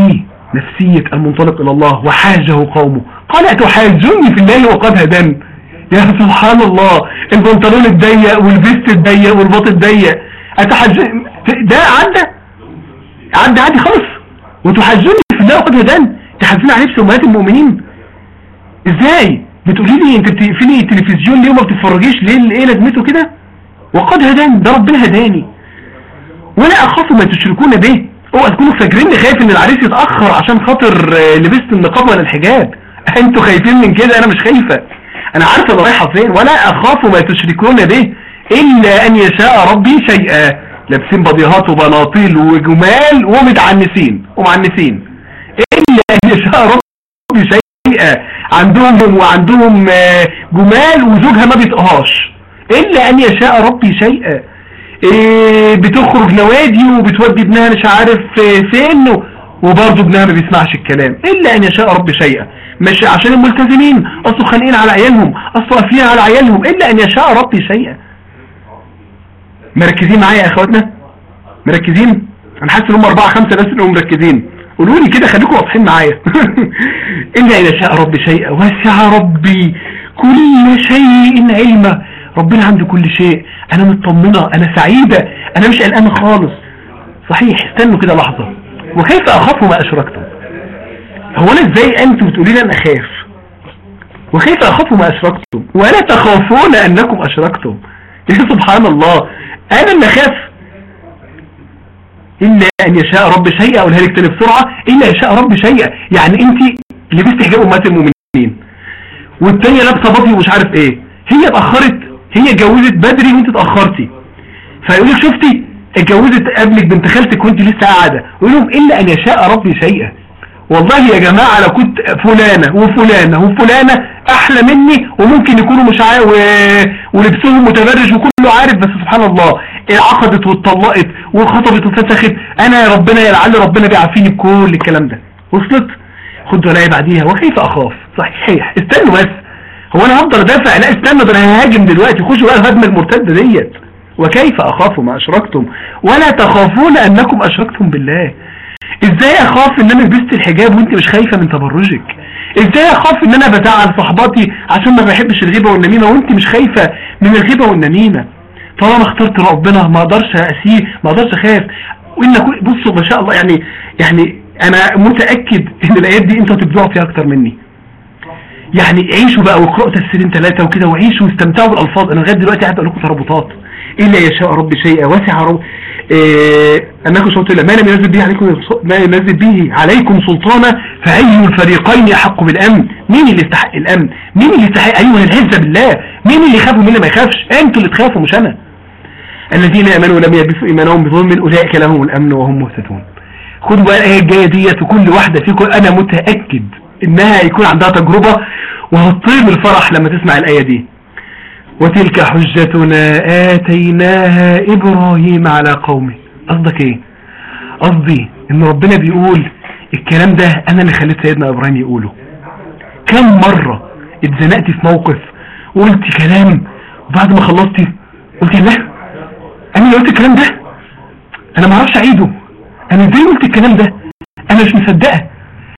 نفسية المنطلق الى الله وحاجه قومه قال اتحاجوني في الله وقد هداني يا سبحان الله البنطلون الضيق والفيست الضيق والباط الضيق اتحج ده عدى عدى عادي خالص وتحجوني في الله وقد هداني تحزني على نفس امهات المؤمنين ازاي بتقولي لي انت بتقفلي التلفزيون ليه وما بتتفرجيش ليه ايه لازمته كده وقد هداني ده ربنا هداني ولا اخاف ما تشركون به اوعى تكونوا فاكرين خايف ان العريس يتاخر عشان خاطر آه، لبست النقاب ولا الحجاب انتوا خايفين من كده انا مش خايفه انا عارفه انا رايحه فين ولا اخاف ما تشركون به الا ان يشاء ربي شيئا لابسين بديهات وبناطيل وجمال ومتعنسين ومعنسين الا ان يشاء ربي شيئا عندهم وعندهم آه، جمال وزوجها ما بيطقهاش الا ان يشاء ربي شيئا إيه بتخرج نوادي وبتودي ابنها مش عارف آه، فين و- وبرضه ابنها ما بيسمعش الكلام الا ان يشاء ربي شيئا مش عشان الملتزمين اصله خانقين على عيالهم اصله قافلين على عيالهم الا ان يشاء ربي شيئا مركزين معايا يا اخواتنا مركزين انا حاسس ان هم اربعة خمسة بس انهم مركزين قولوا لي كده خليكم واضحين معايا الا ان شاء ربي شيئا وسع ربي كل شيء علما ربنا عنده كل شيء انا مطمنة انا سعيدة انا مش قلقانة خالص صحيح استنوا كده لحظة وكيف اخاف ما اشركتم هو انا ازاي انتم بتقولي لي انا اخاف وكيف اخاف ما اشركتم ولا تخافون انكم اشركتم يا سبحان الله انا اللي اخاف الا ان يشاء رب شيئا اقولها لك تاني بسرعه الا يشاء رب شيئا يعني انت لبست حجاب امهات المؤمنين والتانية لابسه بطي ومش عارف ايه هي اتاخرت هي اتجوزت بدري وانت اتاخرتي فيقول لك شفتي اتجوزت قبلك بنت خالتك وانت لسه قاعده يقول لهم الا ان يشاء ربي شيئا والله يا جماعة لو كنت فلانة وفلانة وفلانة احلى مني وممكن يكونوا مش عارف و... ولبسهم متبرج وكله عارف بس سبحان الله عقدت واتطلقت وخطبت وفسخت انا يا ربنا يا لعل ربنا بيعافيني بكل الكلام ده وصلت خد ولاية بعديها وكيف اخاف صحيح استنوا بس هو انا هفضل ادافع لا استنى ده انا ههاجم دلوقتي خشوا بقى الهجمه المرتده ديت وكيف اخاف ما اشركتم ولا تخافون انكم اشركتم بالله ازاي اخاف ان انا لبست الحجاب وانت مش خايفة من تبرجك ازاي اخاف ان انا بزعل صحباتي عشان ما بحبش الغيبة والنميمة وانت مش خايفة من الغيبة والنميمة طالما اخترت ربنا ما اقدرش اسيه ما اقدرش اخاف وان كل- بصوا ما شاء الله يعني يعني انا متأكد ان الايات دي انتوا هتبدعوا فيها اكتر مني يعني عيشوا بقى واقرأوا تفسيرين ثلاثة وكده وعيشوا واستمتعوا بالألفاظ أنا لغاية دلوقتي قاعد أقول لكم تربطات إلا يشاء رب شيئا وسع رب إيه أنكم صوت الله ما لم ينزل به عليكم ما لم ينزل به عليكم سلطانا فأي الفريقين أحق بالأمن مين اللي يستحق الأمن مين اللي يستحق أيها العزة بالله مين اللي يخاف ومين اللي ما يخافش أنتوا اللي تخافوا مش أنا الذين آمنوا ولم يلبسوا إيمانهم بظلم أولئك لهم الأمن وهم مهتدون خدوا بقى الآية الجاية ديت وكل واحدة فيكم أنا متأكد إنها يكون عندها تجربة وهتطير من الفرح لما تسمع الآية دي وتلك حجتنا آتيناها إبراهيم على قومه قصدك إيه قصدي إن ربنا بيقول الكلام ده أنا اللي خليت سيدنا إبراهيم يقوله كم مرة اتزنقت في موقف وقلت كلام وبعد ما خلصتي قلت لا أنا اللي قلت الكلام ده أنا ما اعرفش أعيده أنا إزاي قلت الكلام ده أنا مش مصدقه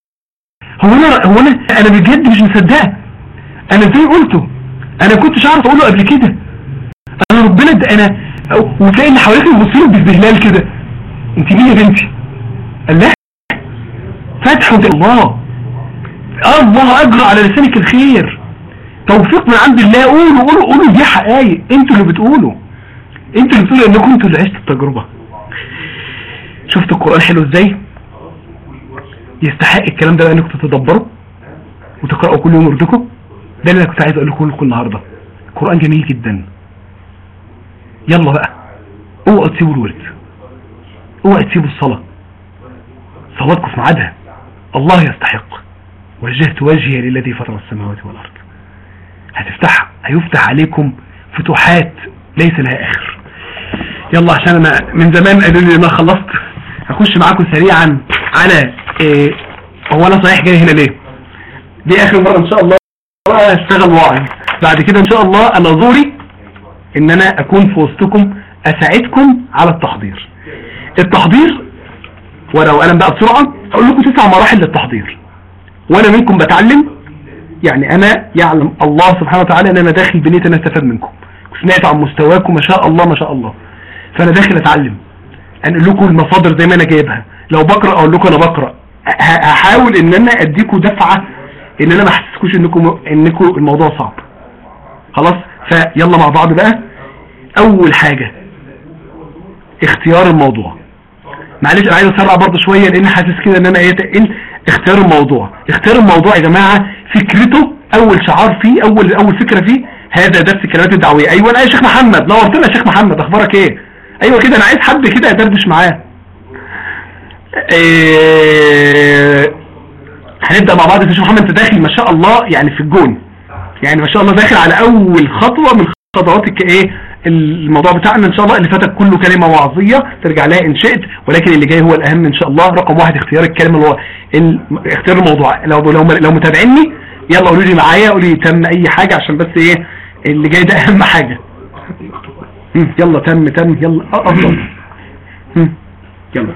هو انا هو انا انا بجد مش مصدقه انا ازاي قلته انا كنتش عارف اقوله قبل كده انا ربنا ده انا وتلاقي اللي حواليك يبصوا لك باستهلال كده انت مين يا بنتي قال لا فتح من الله آه الله اجرى على لسانك الخير توفيق من عند الله قولوا قولوا قولوا دي حقايق انتوا اللي بتقولوا انتوا اللي بتقولوا انكم انتوا اللي عشتوا التجربه شفتوا القران حلو ازاي يستحق الكلام ده بقى انكم تتدبروا وتقرأوا كل يوم وردكم ده اللي انا كنت عايز اقول لكم لكم النهارده القرآن جميل جدا يلا بقى اوعوا تسيبوا الورد اوعوا تسيبوا الصلاة صلاتكم في ميعادها الله يستحق وجهت وجهي للذي فطر السماوات والارض هتفتح هيفتح عليكم فتوحات ليس لها اخر يلا عشان انا من زمان قالوا لي ما خلصت هخش معاكم سريعا على إيه هو انا صحيح جاي هنا ليه دي اخر مرة ان شاء الله اشتغل واعي بعد كده ان شاء الله انا دوري ان انا اكون في وسطكم اساعدكم على التحضير التحضير ورقه وقلم بقى بسرعه هقول لكم تسع مراحل للتحضير وانا منكم بتعلم يعني انا يعلم الله سبحانه وتعالى ان انا داخل بنية ان استفاد منكم وسمعت عن مستواكم ما شاء الله ما شاء الله فانا داخل اتعلم انقل لكم المصادر زي ما انا جايبها لو بقرا اقول لكم انا بقرا ه- هحاول ان انا اديكم دفعه ان انا ما احسسكوش انكم انكم الموضوع صعب خلاص فيلا مع بعض بقى اول حاجه اختيار الموضوع معلش انا عايز اسرع برضه شويه لان حاسس كده ان انا ايه تقل اختيار الموضوع اختيار الموضوع يا جماعه فكرته اول شعار فيه اول اول فكره فيه هذا درس الكلمات الدعويه ايوه انا يا شيخ محمد نورتنا يا شيخ محمد اخبارك ايه ايوه كده انا عايز حد كده يدردش معاه إيه... هنبدا مع بعض يا شيخ محمد انت داخل ما شاء الله يعني في الجون يعني ما شاء الله داخل على اول خطوه من خطوات الك- ايه الموضوع بتاعنا ان شاء الله اللي فاتك كله كلمه وعظيه ترجع لها ان شئت ولكن اللي جاي هو الاهم ان شاء الله رقم واحد اختيار الكلمه اللي هو ال- اختيار الموضوع لو لو لو متابعيني يلا قولوا لي معايا قولوا لي تم اي حاجه عشان بس ايه اللي جاي ده اهم حاجه هم، يلا تم تم يلا أه، افضل هم، يلا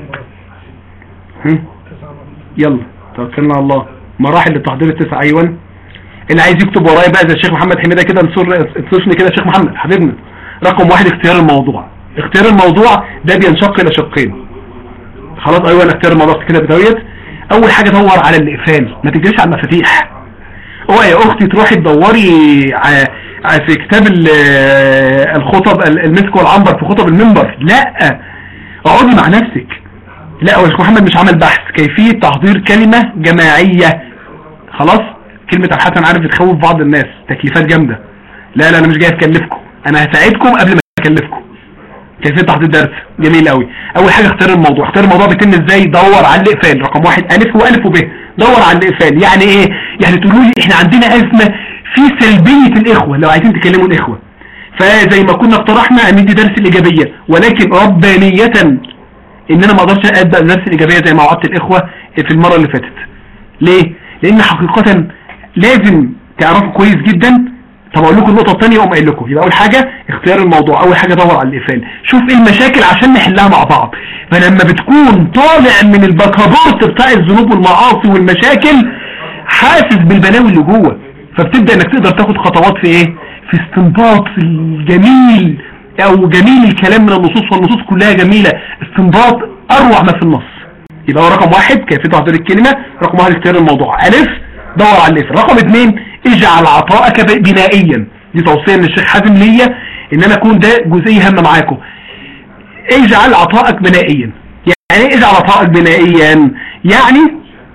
هم، يلا توكلنا على الله مراحل التحضير التسعه ايوه اللي عايز يكتب ورايا بقى زي الشيخ محمد حميده كده انصر انصرني كده يا شيخ محمد حبيبنا رقم واحد اختيار الموضوع اختيار الموضوع ده بينشق الى شقين خلاص ايوه انا اختيار الموضوع كده بدويت اول حاجه دور على الاقفال ما تجريش على المفاتيح اوعي يا اختي تروحي تدوري ع- ع- في كتاب ال- الخطب ال- المسك والعنبر في خطب المنبر لا اقعدي مع نفسك لا هو الشيخ محمد مش عمل بحث كيفيه تحضير كلمه جماعيه خلاص كلمة الحسن عارف بتخوف بعض الناس تكليفات جامدة لا لا انا مش جاي اكلفكم انا هساعدكم قبل ما اكلفكم كيفية تحضير درس جميل قوي اول حاجة اختار الموضوع اختار الموضوع بيتم ازاي دور على الاقفال رقم واحد الف والف وب دور على الاقفال يعني ايه يعني تقولوا لي احنا عندنا ازمة في سلبية الاخوة لو عايزين تكلموا الاخوة فزي ما كنا اقترحنا ان ندي درس الايجابية ولكن ربانية ان انا ما اقدرش ابدا درس الايجابية زي ما وعدت الاخوة في المرة اللي فاتت ليه لان حقيقة لازم تعرفوا كويس جدا طب اقول لكم النقطه الثانيه واقوم قايل لكم يبقى اول حاجه اختيار الموضوع اول حاجه دور على الاقفال شوف ايه المشاكل عشان نحلها مع بعض فلما بتكون طالع من البكابورت بتاع الذنوب والمعاصي والمشاكل حاسس بالبلاوي اللي جوه فبتبدا انك تقدر تاخد خطوات في ايه في استنباط الجميل او جميل الكلام من النصوص والنصوص كلها جميله استنباط اروع ما في النص يبقى هو رقم واحد كيفية تحضير الكلمة رقم واحد اختيار الموضوع ألف دور على الاسم رقم اثنين اجعل عطائك ب- بنائيا دي توصية من الشيخ حازم ليا ان انا اكون ده جزئية هامة معاكم اجعل عطائك بنائيا يعني ايه اجعل عطائك بنائيا يعني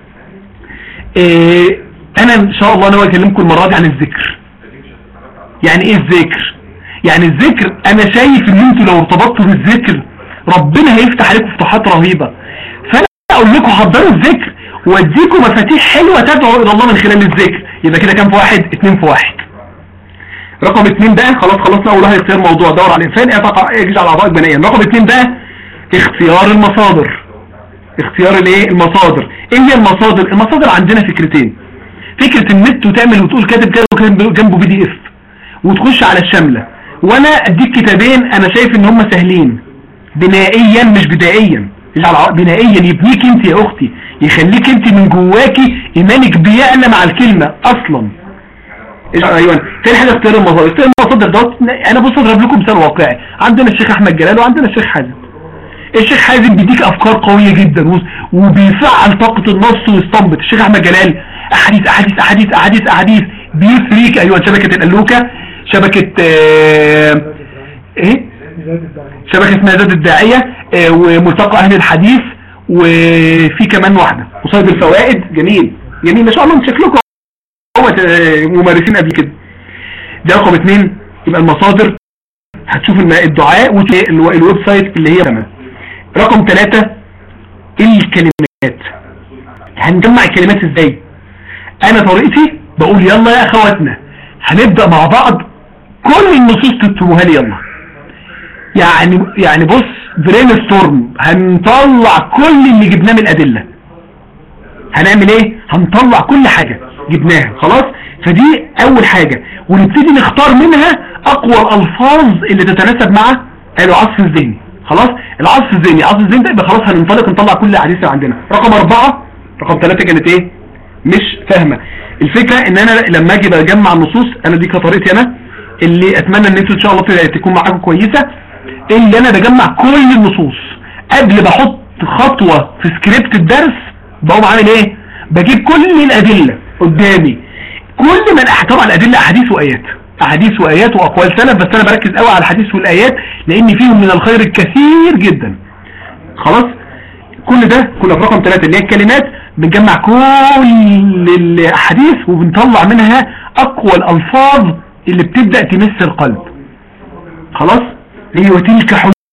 إيه انا ان شاء الله ناوي اكلمكم المرة دي عن الذكر يعني ايه الذكر يعني الذكر انا شايف ان انتوا لو ارتبطتوا بالذكر ربنا هيفتح عليكم فتوحات رهيبة فانا اقول لكم حضروا الذكر واديكم مفاتيح حلوة تدعو الى الله من خلال الذكر يبقى كده كام في واحد اتنين في واحد رقم اتنين بقى خلاص خلصنا اول واحد اختيار موضوع دور على الانسان اجعل اعضائك بنيا رقم اتنين بقى اختيار المصادر اختيار الايه المصادر ايه هي المصادر المصادر عندنا فكرتين فكرة النت وتعمل وتقول كاتب كده وكاتب جنبه بي دي اف وتخش على الشاملة وانا اديك كتابين انا شايف ان هم سهلين بنائيا مش بدائيا اجعل ع- بنائيا يبنيك انت يا اختي يخليك انت من جواكي ايمانك بيعلى مع الكلمة اصلا اجعل ايوه تاني حاجه اختيار المصادر اختيار المصادر دوت انا بص اضرب لكم مثال واقعي عندنا الشيخ احمد جلال وعندنا الشيخ حازم الشيخ حازم بيديك افكار قويه جدا و- وبيفعل طاقه النص ويستنبط الشيخ احمد جلال احاديث احاديث احاديث احاديث احاديث بيثريك ايوه شبكه الالوكه شبكه آه ايه شبكه اسمها زاد الداعيه آه وملتقى اهل الحديث وفي كمان واحده وصيد الفوائد جميل جميل ما شاء الله من شكلكم هو آه، ممارسين قبل كده ده رقم اثنين يبقى المصادر هتشوف الم- الدعاء والويب سايت اللي هي تمام رقم ثلاثة الكلمات هنجمع الكلمات ازاي انا طريقتي بقول يلا يا اخواتنا هنبدأ مع بعض كل النصوص تكتبوها لي يلا يعني يعني بص برين ستورم هنطلع كل اللي جبناه من الادله هنعمل ايه هنطلع كل حاجة جبناها خلاص فدي اول حاجة ونبتدي نختار منها اقوى الالفاظ اللي تتناسب مع العصف الذهني خلاص العصف الذهني العصف الذهني ده يبقى خلاص هننطلق نطلع كل الاحاديث اللي عندنا رقم اربعة رقم ثلاثة كانت ايه مش فاهمة الفكرة ان انا لما اجي بجمع النصوص انا دي كطريقتي انا اللي اتمنى ان انتوا ان شاء الله تكون معاكم كويسة اللي انا بجمع كل النصوص قبل ما احط خطوة في سكريبت الدرس بقوم عامل ايه بجيب كل الادلة قدامي كل من احتوى على الادلة احاديث وايات احاديث وايات واقوال سلف بس انا بركز قوي على الحديث والايات لان فيهم من الخير الكثير جدا خلاص كل ده كنا في رقم ثلاثة اللي هي الكلمات بنجمع كل الاحاديث وبنطلع منها اقوى الالفاظ اللي بتبدأ تمس القلب خلاص هي وتلك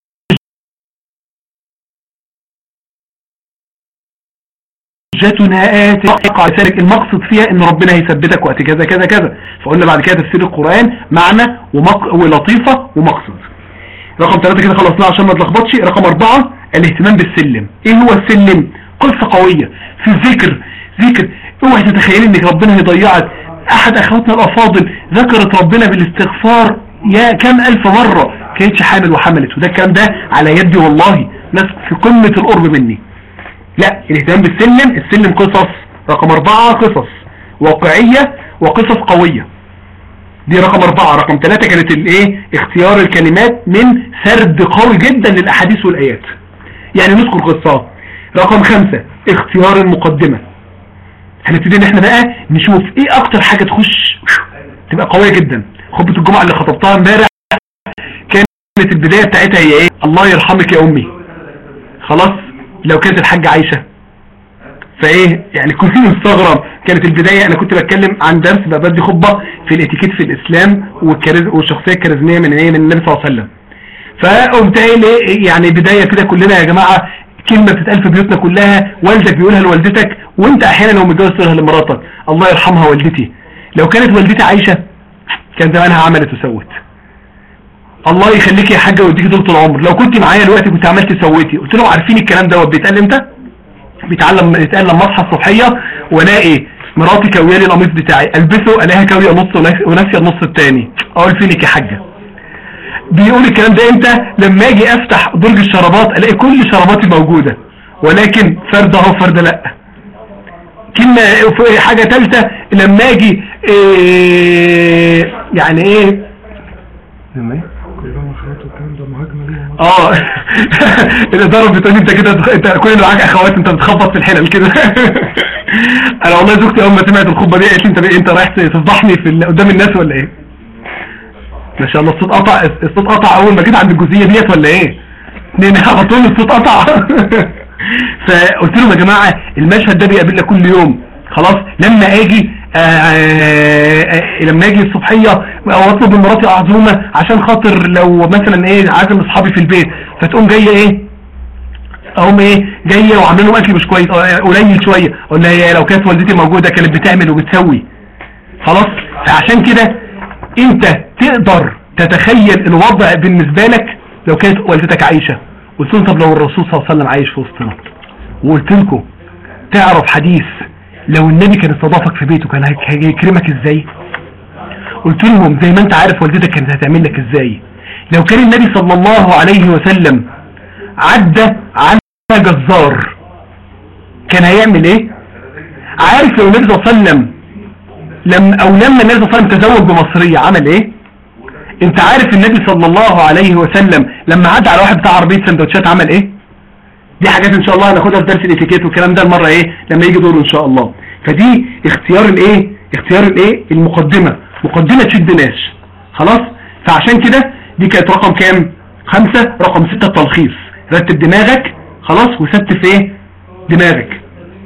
حجتنا آتي ذلك المقصد فيها ان ربنا هيثبتك وقت كذا كذا كذا فقلنا بعد كده تفسير القرآن معنى ومق... ولطيفة ومقصد رقم ثلاثة كده خلصناه عشان ما تلخبطش رقم أربعة الاهتمام بالسلم ايه هو السلم قصة قوية في الذكر ذكر اوعي تتخيلي انك ربنا هيضيعك احد اخواتنا الافاضل ذكرت ربنا بالاستغفار يا كم الف مرة كانتش حامل وحملت وده الكلام ده على يدي والله ناس في قمة القرب مني لا الاهتمام بالسلم السلم قصص رقم اربعة قصص واقعية وقصص قوية دي رقم اربعة رقم ثلاثة كانت الايه اختيار الكلمات من سرد قوي جدا للاحاديث والايات يعني نذكر قصات رقم خمسة اختيار المقدمة هنبتدي ان احنا بقى نشوف ايه اكتر حاجة تخش تبقى قوية جدا خطبة الجمعة اللي خطبتها امبارح كانت البداية بتاعتها هي ايه الله يرحمك يا امي خلاص لو كانت الحاجة عايشة فايه يعني كنت مستغرب كانت البداية انا كنت بتكلم عن درس بقى بدي خطبة في الاتيكيت في الاسلام والكاريز والشخصية الكاريزمية من ايه من النبي صلى الله عليه وسلم فقمت قايل ايه يعني بداية كده كلنا يا جماعة كلمة بتتقال في بيوتنا كلها والدك بيقولها لوالدتك وانت احيانا لو متجوز تقولها لمراتك الله يرحمها والدتي لو كانت والدتي عايشة كان زمانها عملت وسوت الله يخليك يا حاجة ويديكي طول العمر لو كنت معايا دلوقتي كنت عملت سويتي قلت لهم عارفين الكلام دوت بيتقال امتى بيتعلم بيتقال لما اصحى الصبحيه والاقي مراتي كويه لي القميص بتاعي البسه الاقيها كويه نص وناسيه النص الثاني اقول فينك يا حاجه بيقول الكلام ده امتى لما اجي افتح درج الشرابات الاقي كل شراباتي موجوده ولكن فرد اهو فرد لا كلمه حاجه ثالثه لما اجي إيه يعني ايه لما ايه كلهم اخوات والكلام ده مهاجمه ليه اه الاداره بتقول انت كده انت كل اللي معاك اخوات انت بتخبط في الحلل كده انا والله زوجتي اول ما سمعت الخطبه دي قالت لي انت انت رايح تفضحني في ال- قدام الناس ولا ايه ما شاء الله الصوت قطع الصوت قطع اول ما جيت عند الجزئيه ديت ولا ايه اتنين على طول الصوت قطع فقلت لهم يا جماعه المشهد ده بيقابلنا كل يوم خلاص لما اجي آه، آه، آه، لما اجي الصبحيه او اطلب من مراتي عزومه عشان خاطر لو مثلا ايه عازم اصحابي في البيت فتقوم جايه ايه اقوم ايه جايه وعامله لهم اكل مش كويس آه، قليل شويه اقول لها يا لو كانت والدتي موجوده كانت بتعمل وبتسوي خلاص فعشان كده انت تقدر تتخيل الوضع بالنسبه لك لو كانت والدتك عايشه قلت لهم طب لو الرسول صلى الله عليه وسلم عايش في وسطنا وقلت لكم تعرف حديث لو النبي كان استضافك في بيته كان هيك- هيكرمك ازاي قلت لهم زي ما انت عارف والدتك كانت هتعمل لك ازاي لو كان النبي صلى الله عليه وسلم عدى على جزار كان هيعمل ايه عارف لو النبي صلى الله عليه وسلم لم او لما النبي صلى الله عليه وسلم تزوج بمصرية عمل ايه انت عارف النبي صلى الله عليه وسلم لما عدى على واحد بتاع عربية سندوتشات عمل ايه دي حاجات ان شاء الله هناخدها في درس الاتيكيت والكلام ده المرة ايه لما يجي دوره ان شاء الله فدي اختيار الايه اختيار الايه المقدمة مقدمة تشد ناس خلاص فعشان كده دي كانت رقم كام خمسة رقم ستة التلخيص رتب دماغك خلاص وستف ايه دماغك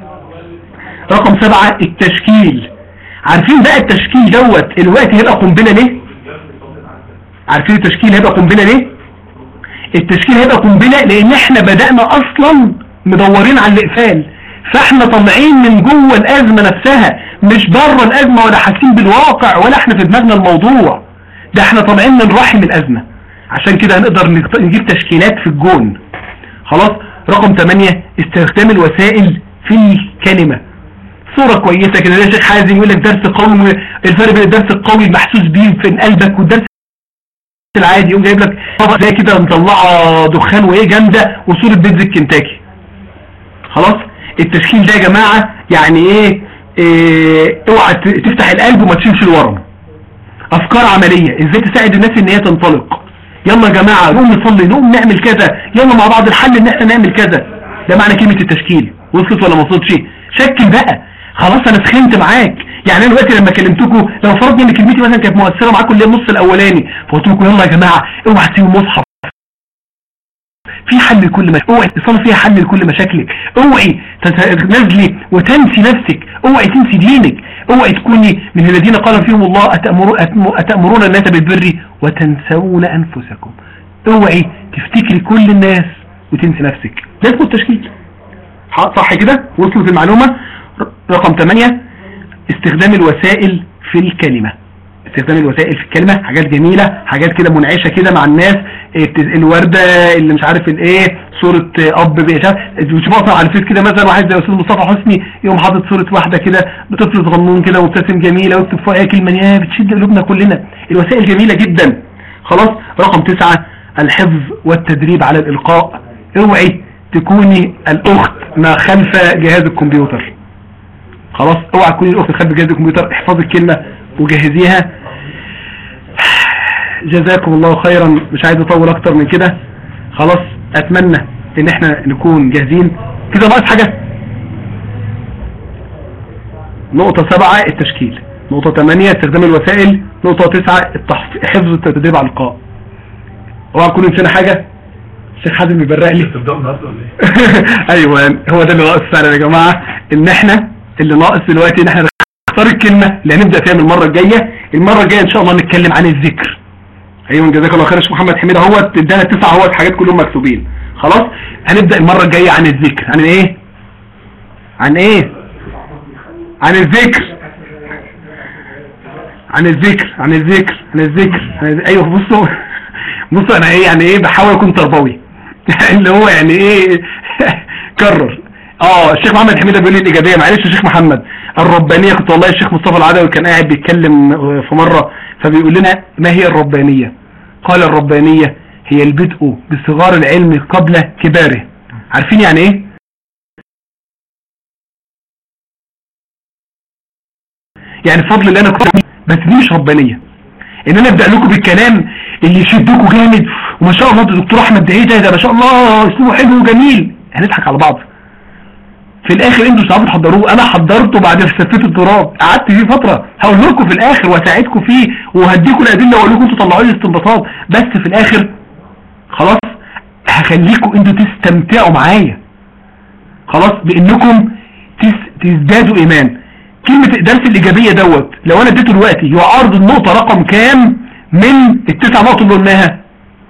رقم سبعة التشكيل عارفين بقى التشكيل دوت الوقت هيبقى قنبلة ليه عارفين التشكيل هيبقى قنبلة ليه التشكيل هيبقى قنبلة لان احنا بدأنا اصلا مدورين على الاقفال فاحنا طالعين من جوه الازمة نفسها مش بره الازمة ولا حاسين بالواقع ولا احنا في دماغنا الموضوع ده احنا طالعين من رحم الازمة عشان كده هنقدر نجت- نجيب تشكيلات في الجون خلاص رقم 8 استخدام الوسائل في الكلمة صورة كويسة كده زي شيخ حازم يقول لك درس قوي الفرق بين الدرس القوي المحسوس بيه في قلبك والدرس العادي يقوم جايب لك طبق زي كده مطلعه دخان وايه جامده وصوره بيتزا كنتاكي خلاص التشكيل ده يا جماعه يعني ايه, إيه اوعى ت- تفتح القلب وما تشيلش الورم افكار عمليه ازاي تساعد الناس ان هي تنطلق يلا يا جماعه نقوم نصلي نقوم نعمل كذا يلا مع بعض الحل ان احنا نعمل كذا ده معنى كلمه التشكيل وصلت ولا ما وصلتش شكل بقى خلاص انا سخنت معاك يعني انا دلوقتي لما كلمتكم لو فرضنا ان كلمتي مثلا كانت مؤثره معاكم اللي هي النص الاولاني فقلت لكم يلا يا جماعه اوعى تسيبوا المصحف في حل لكل مشاكل اوعي تصل فيها حل لكل مشاكلك اوعي تنزلي وتنسي نفسك اوعي تنسي دينك اوعي تكوني من الذين قال فيهم الله أتأمرون, أتأمرون الناس بالبر وتنسون انفسكم اوعي تفتكري كل الناس وتنسي نفسك ده اسمه التشكيل ح- صح كده وصلت المعلومة ر- رقم 8 استخدام الوسائل في الكلمة استخدام الوسائل في الكلمة حاجات جميلة حاجات كده منعشة كده مع الناس إيه، بت- الوردة اللي مش عارف الايه صورة آه، اب مش عارف مش بقطع على الفيس كده مثلا واحد زي استاذ مصطفى حسني يقوم حاطط صورة واحدة كده بطفل صغنون كده مبتسم جميلة ويكتب فوقها كلمة يا بتشد قلوبنا كلنا الوسائل جميلة جدا خلاص رقم تسعة الحفظ والتدريب على الإلقاء اوعي تكوني الأخت ما خلف جهاز الكمبيوتر خلاص اوعى تكوني الأخت خلف جهاز الكمبيوتر احفظي الكلمة وجهزيها جزاكم الله خيرا مش عايز اطول اكتر من كده خلاص اتمنى ان احنا نكون جاهزين كده ناقص حاجة نقطة سبعة التشكيل نقطة ثمانية استخدام الوسائل نقطة تسعة التحف- حفظ التدريب على اللقاء اوعى تكون نسينا حاجة الشيخ حازم بيبرق لي تبدأوا النهارده ولا ايه؟ ايوه هو ده اللي ناقص فعلا يا جماعه ان احنا اللي ناقص دلوقتي ان احنا نختار الكلمه اللي هنبدا فيها من المره الجايه المره الجايه ان شاء الله نتكلم عن الذكر ايوه جزاك الله خير يا شيخ محمد حميد اهوت ادانا التسعه اهوت حاجات كلهم مكتوبين خلاص هنبدا المره الجايه عن الذكر عن ايه عن ايه عن الذكر عن الذكر عن الذكر عن الذكر عن الذ- ايوه بصوا بصوا انا ايه يعني ايه بحاول اكون تربوي اللي هو يعني ايه كرر اه الشيخ محمد حميده بيقول لي الايجابيه معلش يا شيخ محمد الربانيه كنت والله الشيخ مصطفى العدوي كان قاعد بيتكلم في مره فبيقول لنا ما هي الربانيه قال الربانيه هي البدء بصغار العلم قبل كباره عارفين يعني ايه يعني فضل اللي انا كنت بس دي مش ربانيه ان انا ابدا لكم بالكلام اللي يشدكم جامد وما شاء الله ده دكتور احمد ده ايه ده ده ما شاء الله اسلوبه حلو وجميل هنضحك على بعض في الاخر انتوا مش عارفين تحضروه انا حضرته بعد ما سفيت التراب قعدت فيه فتره هقول لكم في الاخر واساعدكم فيه وهديكم الادله واقول لكم انتوا طلعوا لي استنباطات بس في الاخر خلاص هخليكم انتوا تستمتعوا معايا خلاص بانكم تس- تزدادوا ايمان كلمة درس الايجابية دوت لو انا اديته دلوقتي يعارض النقطة رقم كام من التسع نقط اللي قلناها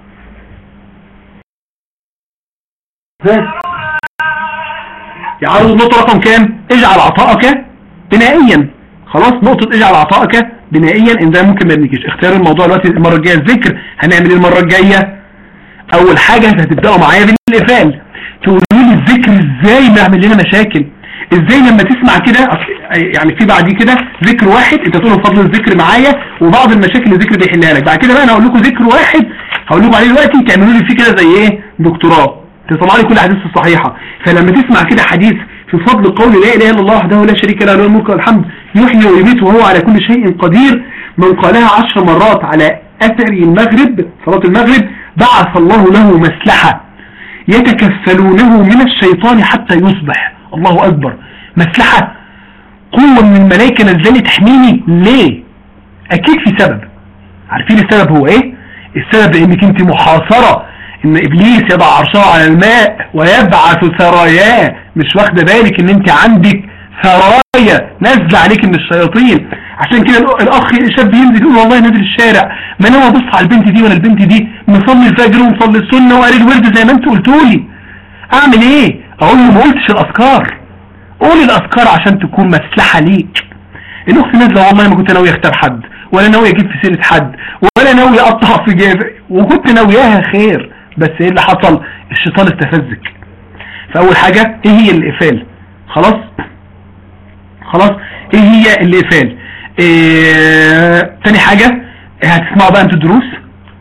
يعرض النقطة رقم كام اجعل عطائك بنائيا خلاص نقطة اجعل عطائك بنائيا ان ده ممكن ما يبنيكيش اختيار الموضوع دلوقتي المرة الجاية الذكر هنعمل ايه المرة الجاية اول حاجة هتبدأوا معايا بالافعال تقولوا لي الذكر ازاي بيعمل لنا مشاكل ازاي لما تسمع كده أصل- يعني في بعديه كده ذكر واحد انت تقول فضل الذكر معايا وبعض المشاكل اللي الذكر بيحلها لك بعد كده بقى انا هقول لكم ذكر واحد هقول لكم عليه دلوقتي تعملوا لي فيه كده زي ايه دكتوراه تطلع لي كل الاحاديث الصحيحه فلما تسمع كده حديث في فضل قول لا اله الا الله وحده لا شريك له له الملك والحمد يحيي ويميت وهو على كل شيء قدير من قالها عشر مرات على اثر المغرب صلاه المغرب بعث الله له مسلحه يتكفلونه من الشيطان حتى يصبح الله أكبر مسلحة قوة من الملائكة نزلت تحميني ليه أكيد في سبب عارفين السبب هو إيه السبب انك انت محاصرة ان ابليس يضع عرشه على الماء ويبعث ثراياه مش واخده بالك ان انت عندك ثرايا نازله عليك من الشياطين عشان كده الأ- الاخ شاب ينزل يقول والله نازل الشارع ما انا بص على البنت دي ولا البنت دي مصلي الفجر ومصلي السنه وقاري الورد زي ما انت قلتولي اعمل ايه اقول له ما قلتش الاذكار قول الاذكار عشان تكون مسلحه ليك الاخت نازله والله ما كنت ناوي اختار حد ولا ناوي اجيب في سيره حد ولا ناوي اقطع في جيب وكنت ناوياها خير بس ايه اللي حصل الشيطان استفزك فاول حاجه ايه هي الافال خلاص خلاص ايه هي الافال إيه... تاني حاجه هتسمعوا بقى انتوا الدروس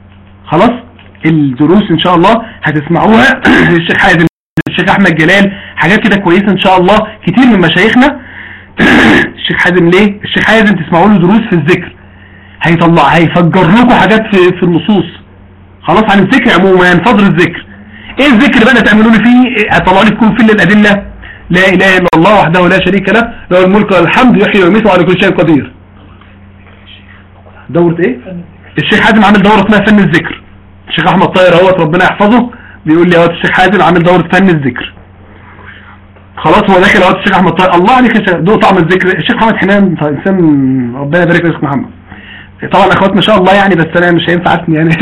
خلاص الدروس ان شاء الله هتسمعوها الشيخ حازم الشيخ احمد جلال حاجات كده كويسه ان شاء الله كتير من مشايخنا الشيخ حازم ليه الشيخ حازم تسمعوا له دروس في الذكر هيطلع هيفجر لكم حاجات في في النصوص خلاص عن الذكر عموما فضل الذكر ايه الذكر بقى تعملوا لي فيه اطلع لكم في الادله لا اله الا الله وحده لا شريك له له الملك والحمد يحيي ويميت وعلى كل شيء قدير دورة ايه الشيخ حازم عامل دورة اسمها فن الذكر الشيخ احمد طاهر اهوت ربنا يحفظه بيقول لي اهوت الشيخ حازم عامل دورة فن الذكر خلاص هو داخل اهوت الشيخ احمد طاهر الله عليك يا شيخ دوق طعم الذكر الشيخ محمد حنان انسان ربنا يبارك له يا شيخ محمد طبعا اخوات ما شاء الله يعني بس انا مش هينفع اسمي يعني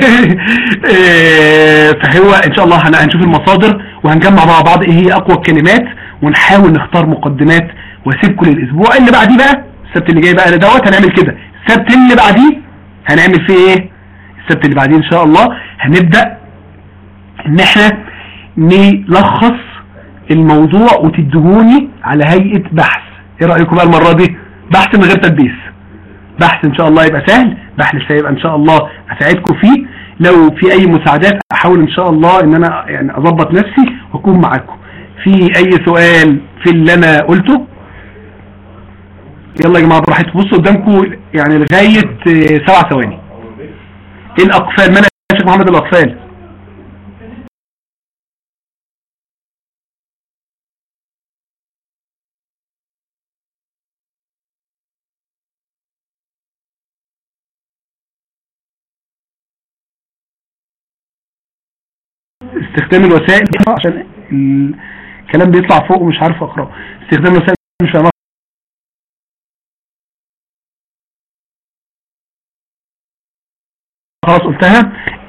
إيه، فهو ان شاء الله هن- هنشوف المصادر وهنجمع مع بعض ايه هي اقوى الكلمات ونحاول نختار مقدمات واسيبكم للاسبوع اللي بعديه بقى السبت اللي جاي بقى دوت هنعمل كده السبت اللي بعديه هنعمل فيه ايه السبت اللي بعديه ان شاء الله هنبدا ان احنا نلخص الموضوع وتدهوني على هيئه بحث ايه رايكم بقى المره دي بحث من غير تدبيس بحث ان شاء الله يبقى سهل بحث هيبقى ان شاء الله اساعدكم فيه لو في اي مساعدات احاول ان شاء الله ان انا يعني اظبط نفسي واكون معاكم في اي سؤال في اللي انا قلته يلا يا جماعه براحتكم بصوا قدامكم يعني لغايه آه، سبع ثواني ايه الاقفال من يا شيخ محمد الاقفال استخدام الوسائل عشان الكلام بيطلع فوق ومش عارف اقراه استخدام الوسائل مش فاهم خلاص قلتها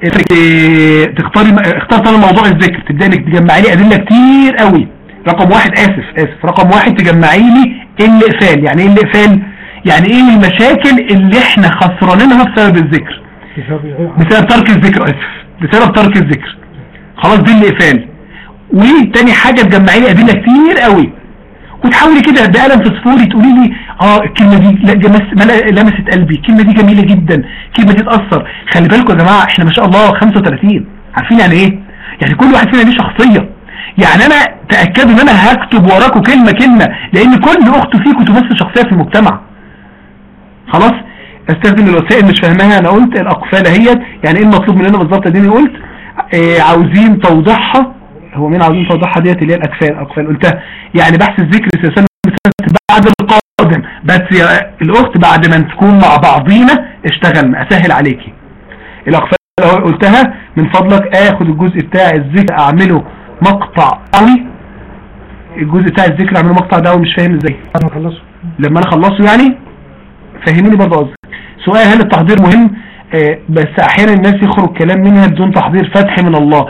إيه، تختاري اختار طبعا موضوع الذكر تبداي انك تجمعي لي ادله كتير قوي رقم واحد اسف اسف رقم واحد تجمعي لي الاقفال يعني ايه الاقفال يعني ايه المشاكل اللي احنا خسرانينها بسبب الذكر بسبب ترك الذكر اسف بسبب ترك الذكر خلاص دي الاقفال وتاني حاجة تجمعي لي ادلة كتير قوي وتحاولي كده بقلم فسفوري تقولي لي اه الكلمة دي لا دي مس- ملا- لمست قلبي الكلمة دي جميلة جدا الكلمة دي تأثر خلي بالكم يا جماعة احنا ما شاء الله 35 عارفين يعني ايه يعني كل واحد فينا ليه شخصية يعني انا تأكدوا ان انا هكتب وراكم كلمة كلمة لان كل اخت فيكم تمثل شخصية في المجتمع خلاص استخدم الوسائل مش فاهمها انا قلت الاقفال اهيت يعني ايه المطلوب مننا بالظبط اديني قلت آه عاوزين توضيحها هو مين عاوزين توضيحها ديت اللي هي الاكفال الاقفال قلتها يعني بحث الذكر سيسمى بعد القادم بس يا الاخت بعد ما تكون مع بعضينا اشتغلنا اسهل عليكي الاقفال اهو قلتها من فضلك اخد الجزء بتاع الذكر اعمله مقطع قوي الجزء بتاع الذكر اعمله مقطع ده مش فاهم ازاي انا خلصه لما انا اخلصه يعني فهموني برضه قصدي سؤال هل التحضير مهم آه بس احيانا الناس يخرج كلام منها بدون تحضير فتح من الله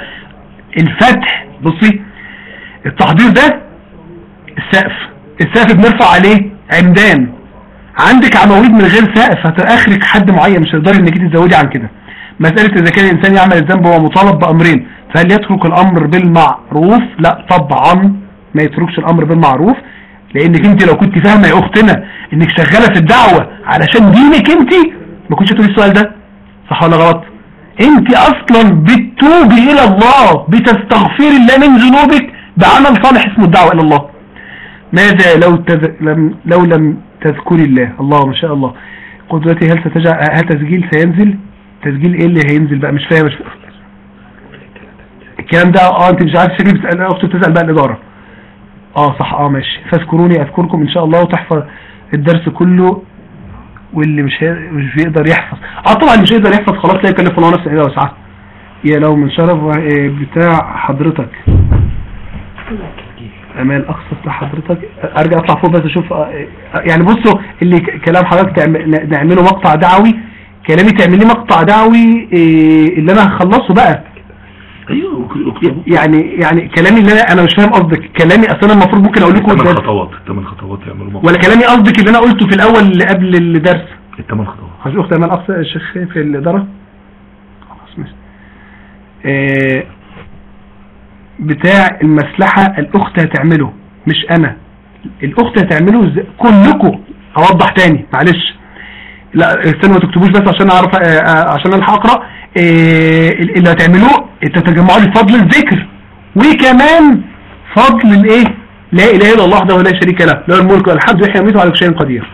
الفتح بصي التحضير ده السقف السقف بنرفع عليه عمدان عندك عواميد من غير سقف هتاخرك حد معين مش هتقدري انك انت تزودي عن كده مسألة اذا كان الانسان يعمل الذنب هو مطالب بامرين فهل يترك الامر بالمعروف لا طبعا ما يتركش الامر بالمعروف لانك انت لو كنت فاهمه يا اختنا انك شغاله في الدعوه علشان دينك انت ما كنتش تقولي السؤال ده صح ولا غلط انت اصلا بتتوبي الى الله بتستغفري الله من ذنوبك بعمل صالح اسمه الدعوه الى الله ماذا لو تذ... لم لو لم تذكري الله الله ما شاء الله قدوتي هل ستجع هل تسجيل سينزل تسجيل ايه اللي هينزل بقى مش فاهم مش فاهم. الكلام ده اه انت مش عارف شكلي بتسال اختي بتسال بقى الاداره اه صح اه ماشي فاذكروني اذكركم ان شاء الله وتحفظ الدرس كله واللي مش هي... مش بيقدر يحفظ اه طبعا مش هيقدر يحفظ خلاص لا يكلف الله نفسا الا وسعها يا لو من شرف آه، بتاع حضرتك امال اقصد لحضرتك ارجع اطلع فوق بس اشوف آه، آه، يعني بصوا اللي ك- كلام حضرتك تعم- ن- نعمله مقطع دعوي كلامي تعمل لي مقطع دعوي آه، اللي انا هخلصه بقى ايوه اكتبوا يعني يعني كلامي اللي انا انا مش فاهم قصدك كلامي اصلا أنا المفروض ممكن اقول لكم الثمان الدرس خطوات الثمان خطوات يعملوا مقطع ولا كلامي قصدك اللي انا قلته في الاول اللي قبل الدرس الثمان خطوات حاج اخت امال اقصى الشيخ في الاداره خلاص ماشي آه، بتاع المسلحه الاخت هتعمله مش انا الاخت هتعمله إزاي؟ كلكم اوضح تاني معلش لا استنوا ما تكتبوش بس عشان اعرف آه، آه، عشان الحق اقرا آه، اللي هتعملوه تتجمعوا لي فضل الذكر وكمان فضل الايه لا اله الا الله وحده لا شريك له له الملك والحمد يحيى ويميت وعلى كل شيء قدير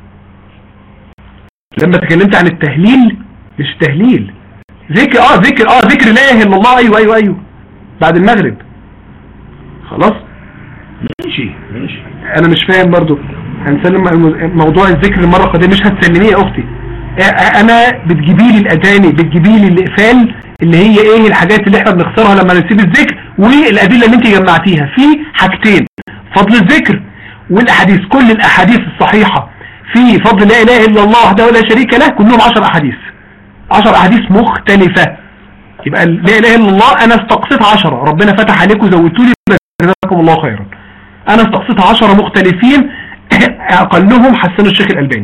لما تكلمت عن التهليل مش تهليل ذكر اه ذكر اه ذكر لا اله الا الله ايوه ايوه ايوه بعد المغرب خلاص ماشي ماشي انا مش فاهم برضو هنسلم الم- موضوع الذكر المره القادمه مش هتسلميه يا اختي أ- انا بتجيبي لي الاذاني بتجيبي لي الاقفال اللي هي ايه الحاجات اللي احنا بنختارها لما نسيب الذكر والادله اللي انت جمعتيها في حاجتين فضل الذكر والاحاديث كل الاحاديث الصحيحه في فضل لا اله الا الله وحده لا شريك له كلهم 10 احاديث 10 احاديث مختلفه يبقى لا اله الا الله انا استقصيت 10 ربنا فتح عليكم زودتوا لي جزاكم الله خيرا انا استقصيت 10 مختلفين اقلهم حسن الشيخ الالباني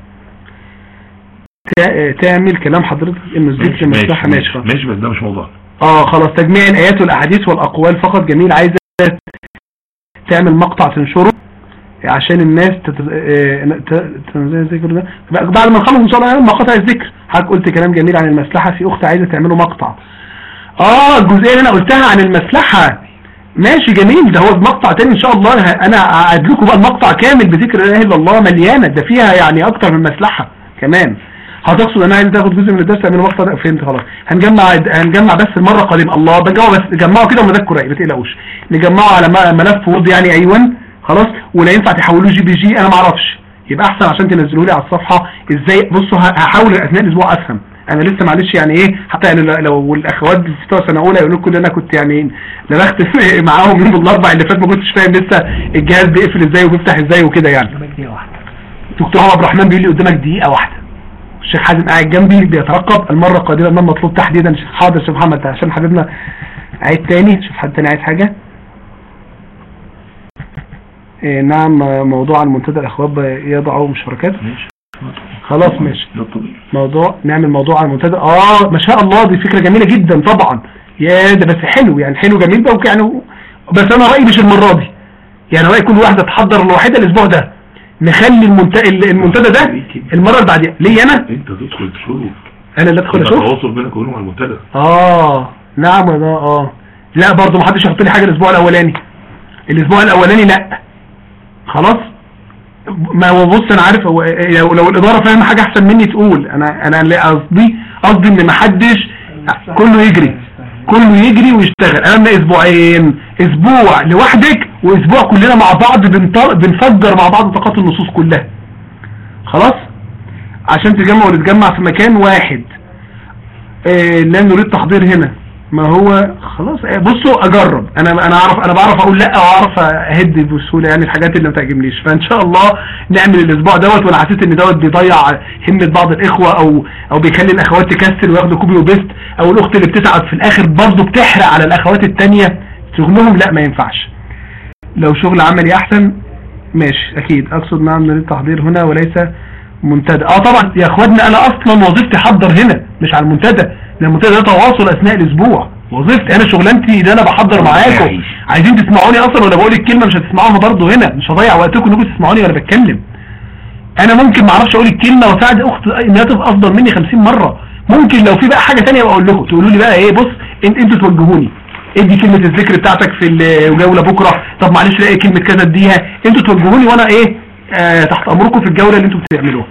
تا- تعمل كلام حضرتك انه الذكر مصلحه ماشي خلاص. ماشي بس ده مش موضوع اه خلاص تجميع الايات والاحاديث والاقوال فقط جميل عايزه تعمل مقطع تنشره عشان الناس تت... آه، ت- تنزل الذكر ده بعد ما نخلص ان شاء الله نعمل مقاطع الذكر حضرتك قلت كلام جميل عن المسلحه في اخت عايزه تعمله مقطع اه الجزئيه اللي انا قلتها عن المسلحه ماشي جميل ده هو مقطع تاني ان شاء الله ه- انا هقعد لكم بقى المقطع كامل بذكر لا اله الا الله مليانه ده فيها يعني اكتر من مسلحه كمان هتقصد انا عايز تاخد جزء من الدرس تعمله مقطع ده فهمت خلاص هنجمع هنجمع بس المره القادمه الله بجمعه بس جمعه كده ومذكر رايق ما تقلقوش نجمعه على م- ملف وورد يعني ايوان خلاص ولا ينفع تحولوه جي بي جي انا ما اعرفش يبقى احسن عشان تنزلوه لي على الصفحه ازاي بصوا ه- هحاول اثناء الاسبوع افهم انا لسه معلش يعني ايه حتى يعني لو- لو الاخوات بتوع سنه اولى يقولوا لكم ان انا كنت يعني لبخت معاهم يوم الاربع اللي فات ما كنتش فاهم لسه الجهاز بيقفل ازاي وبيفتح ازاي وكده يعني دكتور عمر عبد الرحمن بيقول لي قدامك دقيقه واحده الشيخ حازم قاعد جنبي بيترقب المره القادمه ما مطلوب تحديدا حاضر يا شيخ محمد عشان حبيبنا عيد تاني شوف حد تاني عايز حاجه إيه نعم موضوع المنتدى الاخوات يضعوا مشاركات ماشي خلاص ماشي ده الطبيعي موضوع نعمل موضوع على المنتدى اه ما شاء الله دي فكره جميله جدا طبعا يا ده بس حلو يعني حلو جميل بقى يعني بس انا رايي مش المره دي يعني رايي كل واحده تحضر لوحدها الاسبوع ده نخلي المنتدى المنتدى ده المره اللي بعديها ليه انا انت تدخل تشوف انا اللي ادخل يبقى اشوف تواصل بينك وبينهم على المنتدى اه نعم ده اه لا برضه ما حدش يحط لي حاجه الاسبوع الاولاني الاسبوع الاولاني لا خلاص ما هو بص انا عارف هو لو, لو الاداره فاهمه حاجه احسن مني تقول انا انا اللي قصدي قصدي ان ما حدش كله يجري كله يجري ويشتغل انا من اسبوعين اسبوع لوحدك واسبوع كلنا مع بعض بنطر- بنفجر مع بعض طاقات النصوص كلها خلاص عشان تجمع ونتجمع في مكان واحد آه، لا نريد تحضير هنا ما هو خلاص آه، بصوا اجرب انا انا اعرف انا بعرف اقول لا واعرف اهد بسهوله يعني الحاجات اللي ما تعجبنيش فان شاء الله نعمل الاسبوع دوت وانا حسيت ان دوت بيضيع همه بعض الاخوه او او بيخلي الاخوات تكسل وياخدوا كوبي وبيست او الاخت اللي بتتعب في الاخر برضه بتحرق على الاخوات التانية شغلهم لا ما ينفعش لو شغل عملي احسن ماشي اكيد اقصد نعم نريد تحضير هنا وليس منتدى اه طبعا يا اخواتنا انا اصلا وظيفتي احضر هنا مش على المنتدى لان المنتدى ده تواصل اثناء الاسبوع وظيفتي انا شغلانتي ده انا بحضر معاكم عايزين تسمعوني اصلا ولا بقول الكلمه مش هتسمعوها برضه هنا مش هضيع وقتكم انكم تسمعوني وانا بتكلم انا ممكن ما اعرفش اقول الكلمه واساعد اخت انها تبقى افضل مني 50 مره ممكن لو في بقى حاجه ثانيه بقول لكم تقولوا لي بقى ايه بص انت انتوا توجهوني ادي كلمه الذكر بتاعتك في الجوله بكره طب معلش لاقي كلمه كذا اديها انتوا توجهوني وانا ايه آه تحت امركم في الجوله اللي انتوا بتعملوها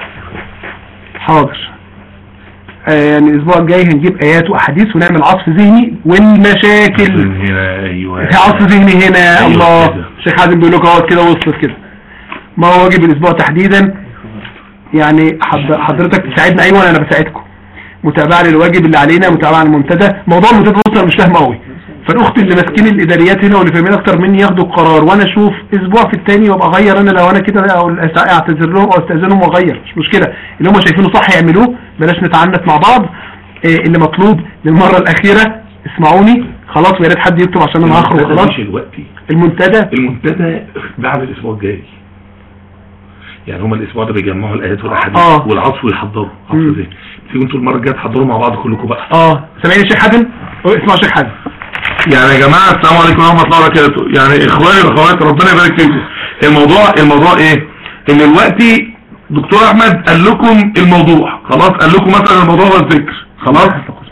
حاضر آه يعني الاسبوع الجاي هنجيب ايات واحاديث ونعمل عصف ذهني والمشاكل هنا ايوه في عصف ذهني هنا أيوة الله كده. الشيخ حازم بيقول لك اهوت كده وصلت كده ما هو واجب الاسبوع تحديدا يعني حض- حضرتك تساعدنا ايوه انا بساعدكم متابعه للواجب اللي علينا متابعه للمنتدى موضوع المنتدى بص انا مش فاهم قوي فالاخت اللي ماسكين الاداريات هنا واللي فاهمين اكتر مني ياخدوا القرار وانا اشوف اسبوع في التاني وابقى اغير انا لو انا كده او اعتذر لهم او استاذنهم واغير مش مشكله اللي هم شايفينه صح يعملوه بلاش نتعنت مع بعض إيه اللي مطلوب للمره الاخيره اسمعوني خلاص ويا ريت حد يكتب عشان انا هخرج المنتدى خلاص مش الوقتي المنتدى المنتدى بعد الاسبوع الجاي يعني هما الاسبوع ده بيجمعوا الايات والاحاديث آه. والعصف ويحضروا عصف مم. ذهني تيجوا انتوا المره الجايه تحضروا مع بعض كلكم بقى اه سامعين يا شيخ حازم أو اسمعوا يا شيخ حازم يعني يا جماعه السلام عليكم ورحمه الله وبركاته يعني اخواني واخواتي ربنا يبارك فيكم الموضوع الموضوع ايه ان دلوقتي دكتور احمد قال لكم الموضوع خلاص قال لكم مثلا الموضوع هو الذكر خلاص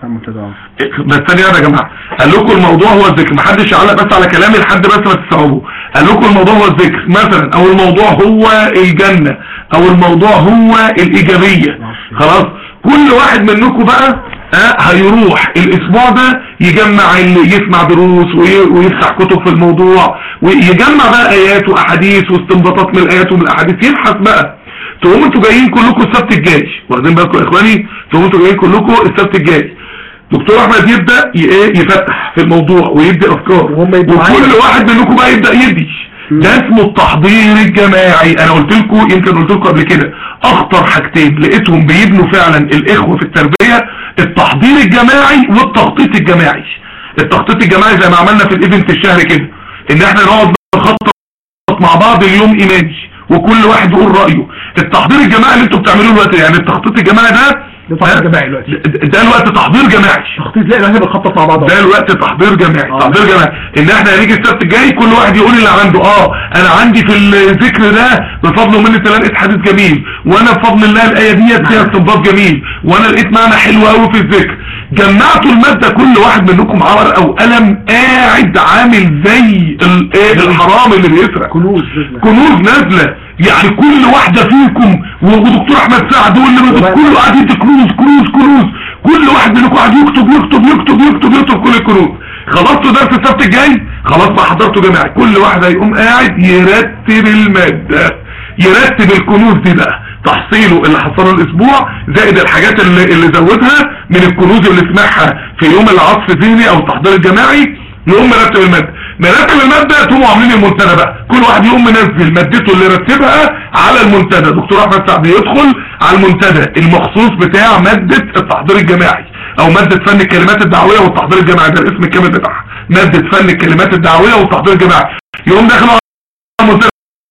بس ثانية يا جماعة قال لكم الموضوع هو الذكر محدش يعلق بس على كلامي لحد بس ما تستوعبوا قال لكم الموضوع هو الذكر مثلا او الموضوع هو الجنة او الموضوع هو الايجابية خلاص كل واحد منكم بقى آه هيروح الاسبوع ده يجمع اللي يسمع دروس وي- ويفتح كتب في الموضوع ويجمع بقى ايات واحاديث واستنباطات من الايات ومن الاحاديث يبحث بقى تقوموا انتوا جايين كلكم السبت الجاي واخدين بالكم يا اخواني تقوموا انتوا جايين كلكم السبت الجاي دكتور احمد يبدا ي- ايه يفتح في الموضوع ويدي افكار وهم يبقوا وكل معايا. واحد منكم بقى يبدا يدي ده اسمه التحضير الجماعي انا قلت لكم يمكن قلت لكم قبل كده اخطر حاجتين لقيتهم بيبنوا فعلا الاخوه في التربيه التحضير الجماعي والتخطيط الجماعي التخطيط الجماعي زي ما عملنا في الايفنت الشهري كده ان احنا نقعد نخطط مع بعض اليوم ايماني وكل واحد يقول رايه التحضير الجماعي اللي انتوا بتعملوه دلوقتي يعني التخطيط الجماعي ده ده تحضير جماعي دلوقتي. ده- ده الوقت تحضير جماعي تخطيط لا الواحد بنخطط مع بعض ده الوقت تحضير جماعي آه. تحضير جماعي ان احنا هنيجي السبت الجاي كل واحد يقول اللي عنده اه انا عندي في الذكر ده بفضل ومنة الله لقيت حديث جميل وانا بفضل الله الايه ديت فيها استنباط جميل وانا لقيت معنى حلو قوي في الذكر جمعتوا الماده كل واحد منكم معاه ورقه وقلم قاعد عامل زي ال- ايه الحرام اللي بيسرق كنوز كنوز نازله يعني كل واحده فيكم ودكتور احمد سعد واللي وبقى- كله قاعد يكتب كنوز كنوز كنوز كل واحد منكم قاعد يكتب يكتب يكتب يكتب يكتب كل الكنوز خلصتوا درس السبت الجاي خلاص بقى حضرتوا جماعي كل واحد هيقوم قاعد يرتب الماده يرتب الكنوز دي بقى تحصيله اللي حصله الاسبوع زائد الحاجات اللي, اللي زودها من الكنوز اللي سمعها في يوم العصف الذهني او التحضير الجماعي يقوم مرتب المادة مرتب المادة تقوموا عاملين المنتدى بقى كل واحد يقوم منزل مادته اللي رتبها على المنتدى دكتور احمد سعد يدخل على المنتدى المخصوص بتاع مادة التحضير الجماعي او مادة فن الكلمات الدعوية والتحضير الجماعي ده الاسم الكامل بتاعها مادة فن الكلمات الدعوية والتحضير الجماعي يقوم داخل على المنتدى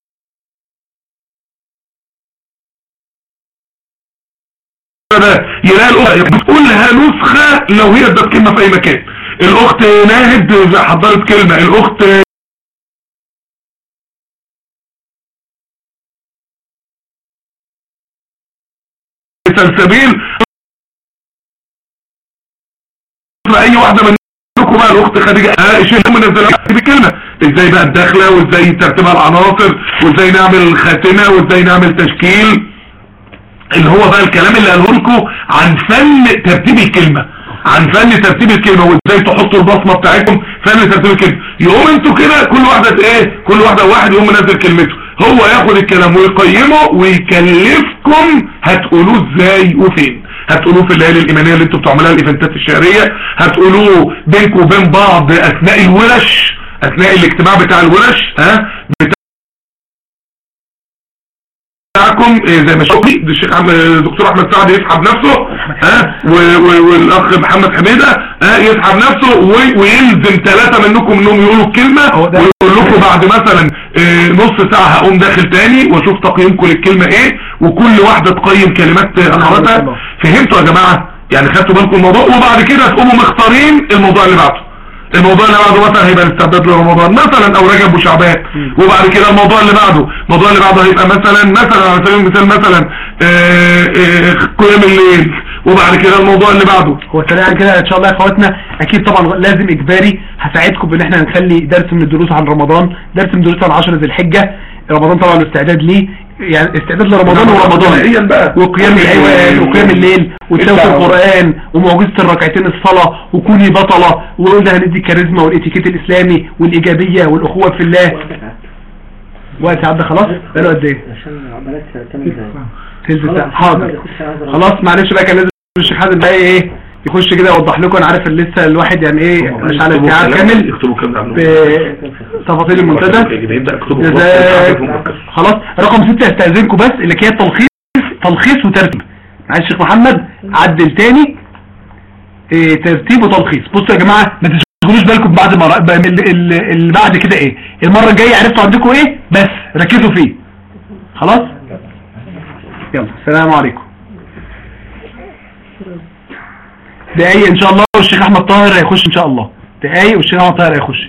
ده يلاقي الاخت بتقول لها نسخة لو هي ادت كلمة في اي مكان الاخت ناهد حضرت كلمة الاخت سلسبيل اي واحدة منكم بقى الاخت خديجة اه شيء منزلها بكلمة ازاي بقى الداخلة وازاي ترتيبها العناصر وازاي نعمل خاتمة وازاي نعمل تشكيل اللي هو بقى الكلام اللي قاله لكم عن فن ترتيب الكلمة عن فن ترتيب الكلمة وازاي تحطوا البصمة بتاعتكم فن ترتيب الكلمة يقوم انتوا كده كل واحدة ايه كل واحدة واحد يقوم منزل كلمته هو ياخد الكلام ويقيمه ويكلفكم هتقولوه ازاي وفين هتقولوه في الليالي الايمانيه اللي انتوا بتعملوها الايفنتات الشهريه هتقولوه بينكم وبين بعض اثناء الورش اثناء الاجتماع بتاع الورش ها بتاعكم إيه زي ما شوفي الشيخ عم- دكتور احمد سعد يسحب نفسه ها و- و- والاخ محمد حميده ها يسحب نفسه و- ويلزم ثلاثه منكم انهم يقولوا الكلمه هو ده. ويقول لكم بعد مثلا إيه، نص ساعه هقوم داخل تاني واشوف تقييمكم للكلمه ايه وكل واحده تقيم كلمات اخواتها الله. فهمتوا يا جماعه يعني خدتوا بالكم الموضوع وبعد كده تقوموا مختارين الموضوع اللي بعده الموضوع اللي بعده مثلا هيبقى الاستعداد لرمضان مثلا او رجب وشعبان وبعد كده الموضوع اللي بعده الموضوع اللي بعده هيبقى مثلا مثلا على سبيل المثال مثلا آه، آه، قيام الليل وبعد كده الموضوع اللي بعده هو سريعا كده ان شاء الله يا اخواتنا اكيد طبعا لازم اجباري هساعدكم بان احنا نخلي درس من الدروس عن رمضان درس من دروس عن 10 ذي الحجه رمضان طبعا الاستعداد ليه يعني استعداد لرمضان ورمضان نهائياً بقى. وقيام الليل وقيام الليل وتلاوه الدعوة. القران ومعجزه الركعتين الصلاه وكوني بطله وقلنا هندي الكاريزما والاتيكيت الاسلامي والايجابيه والاخوه في الله وقت عدى خلاص بقاله قد ايه عشان عملت ثمان دقايق تلت ساعة. حاضر خلاص معلش بقى كان لازم الشيخ حازم بقى ايه يخش كده يوضح لكم انا عارف ان لسه الواحد يعني ايه مش على اكتبوا استيعاب الكلام- كامل اكتبوا الكلام ده قبل ما- بتفاصيل المنتدى يبدا اكتبوا في وسط جزاك- الحديث المبكر. خلاص رقم ستة استاذنكم بس اللي هي تلخيص تلخيص وترتيب معلش الشيخ محمد عدل تاني إيه ترتيب وتلخيص بصوا يا جماعه ما تشغلوش بالكم بعد ما بقى من ال- ال- اللي بعد كده ايه المره الجايه عرفتوا عندكم ايه بس ركزوا فيه خلاص يلا السلام عليكم دقايق ان شاء الله والشيخ احمد طاهر هيخش ان شاء الله دقايق والشيخ احمد طاهر هيخش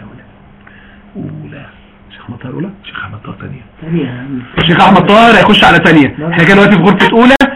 اولى الشيخ احمد طاهر اولى شيخ احمد طه ثانيه ثانية الشيخ احمد طاهر هيخش على ثانيه احنا كده دلوقتي في غرفه اولى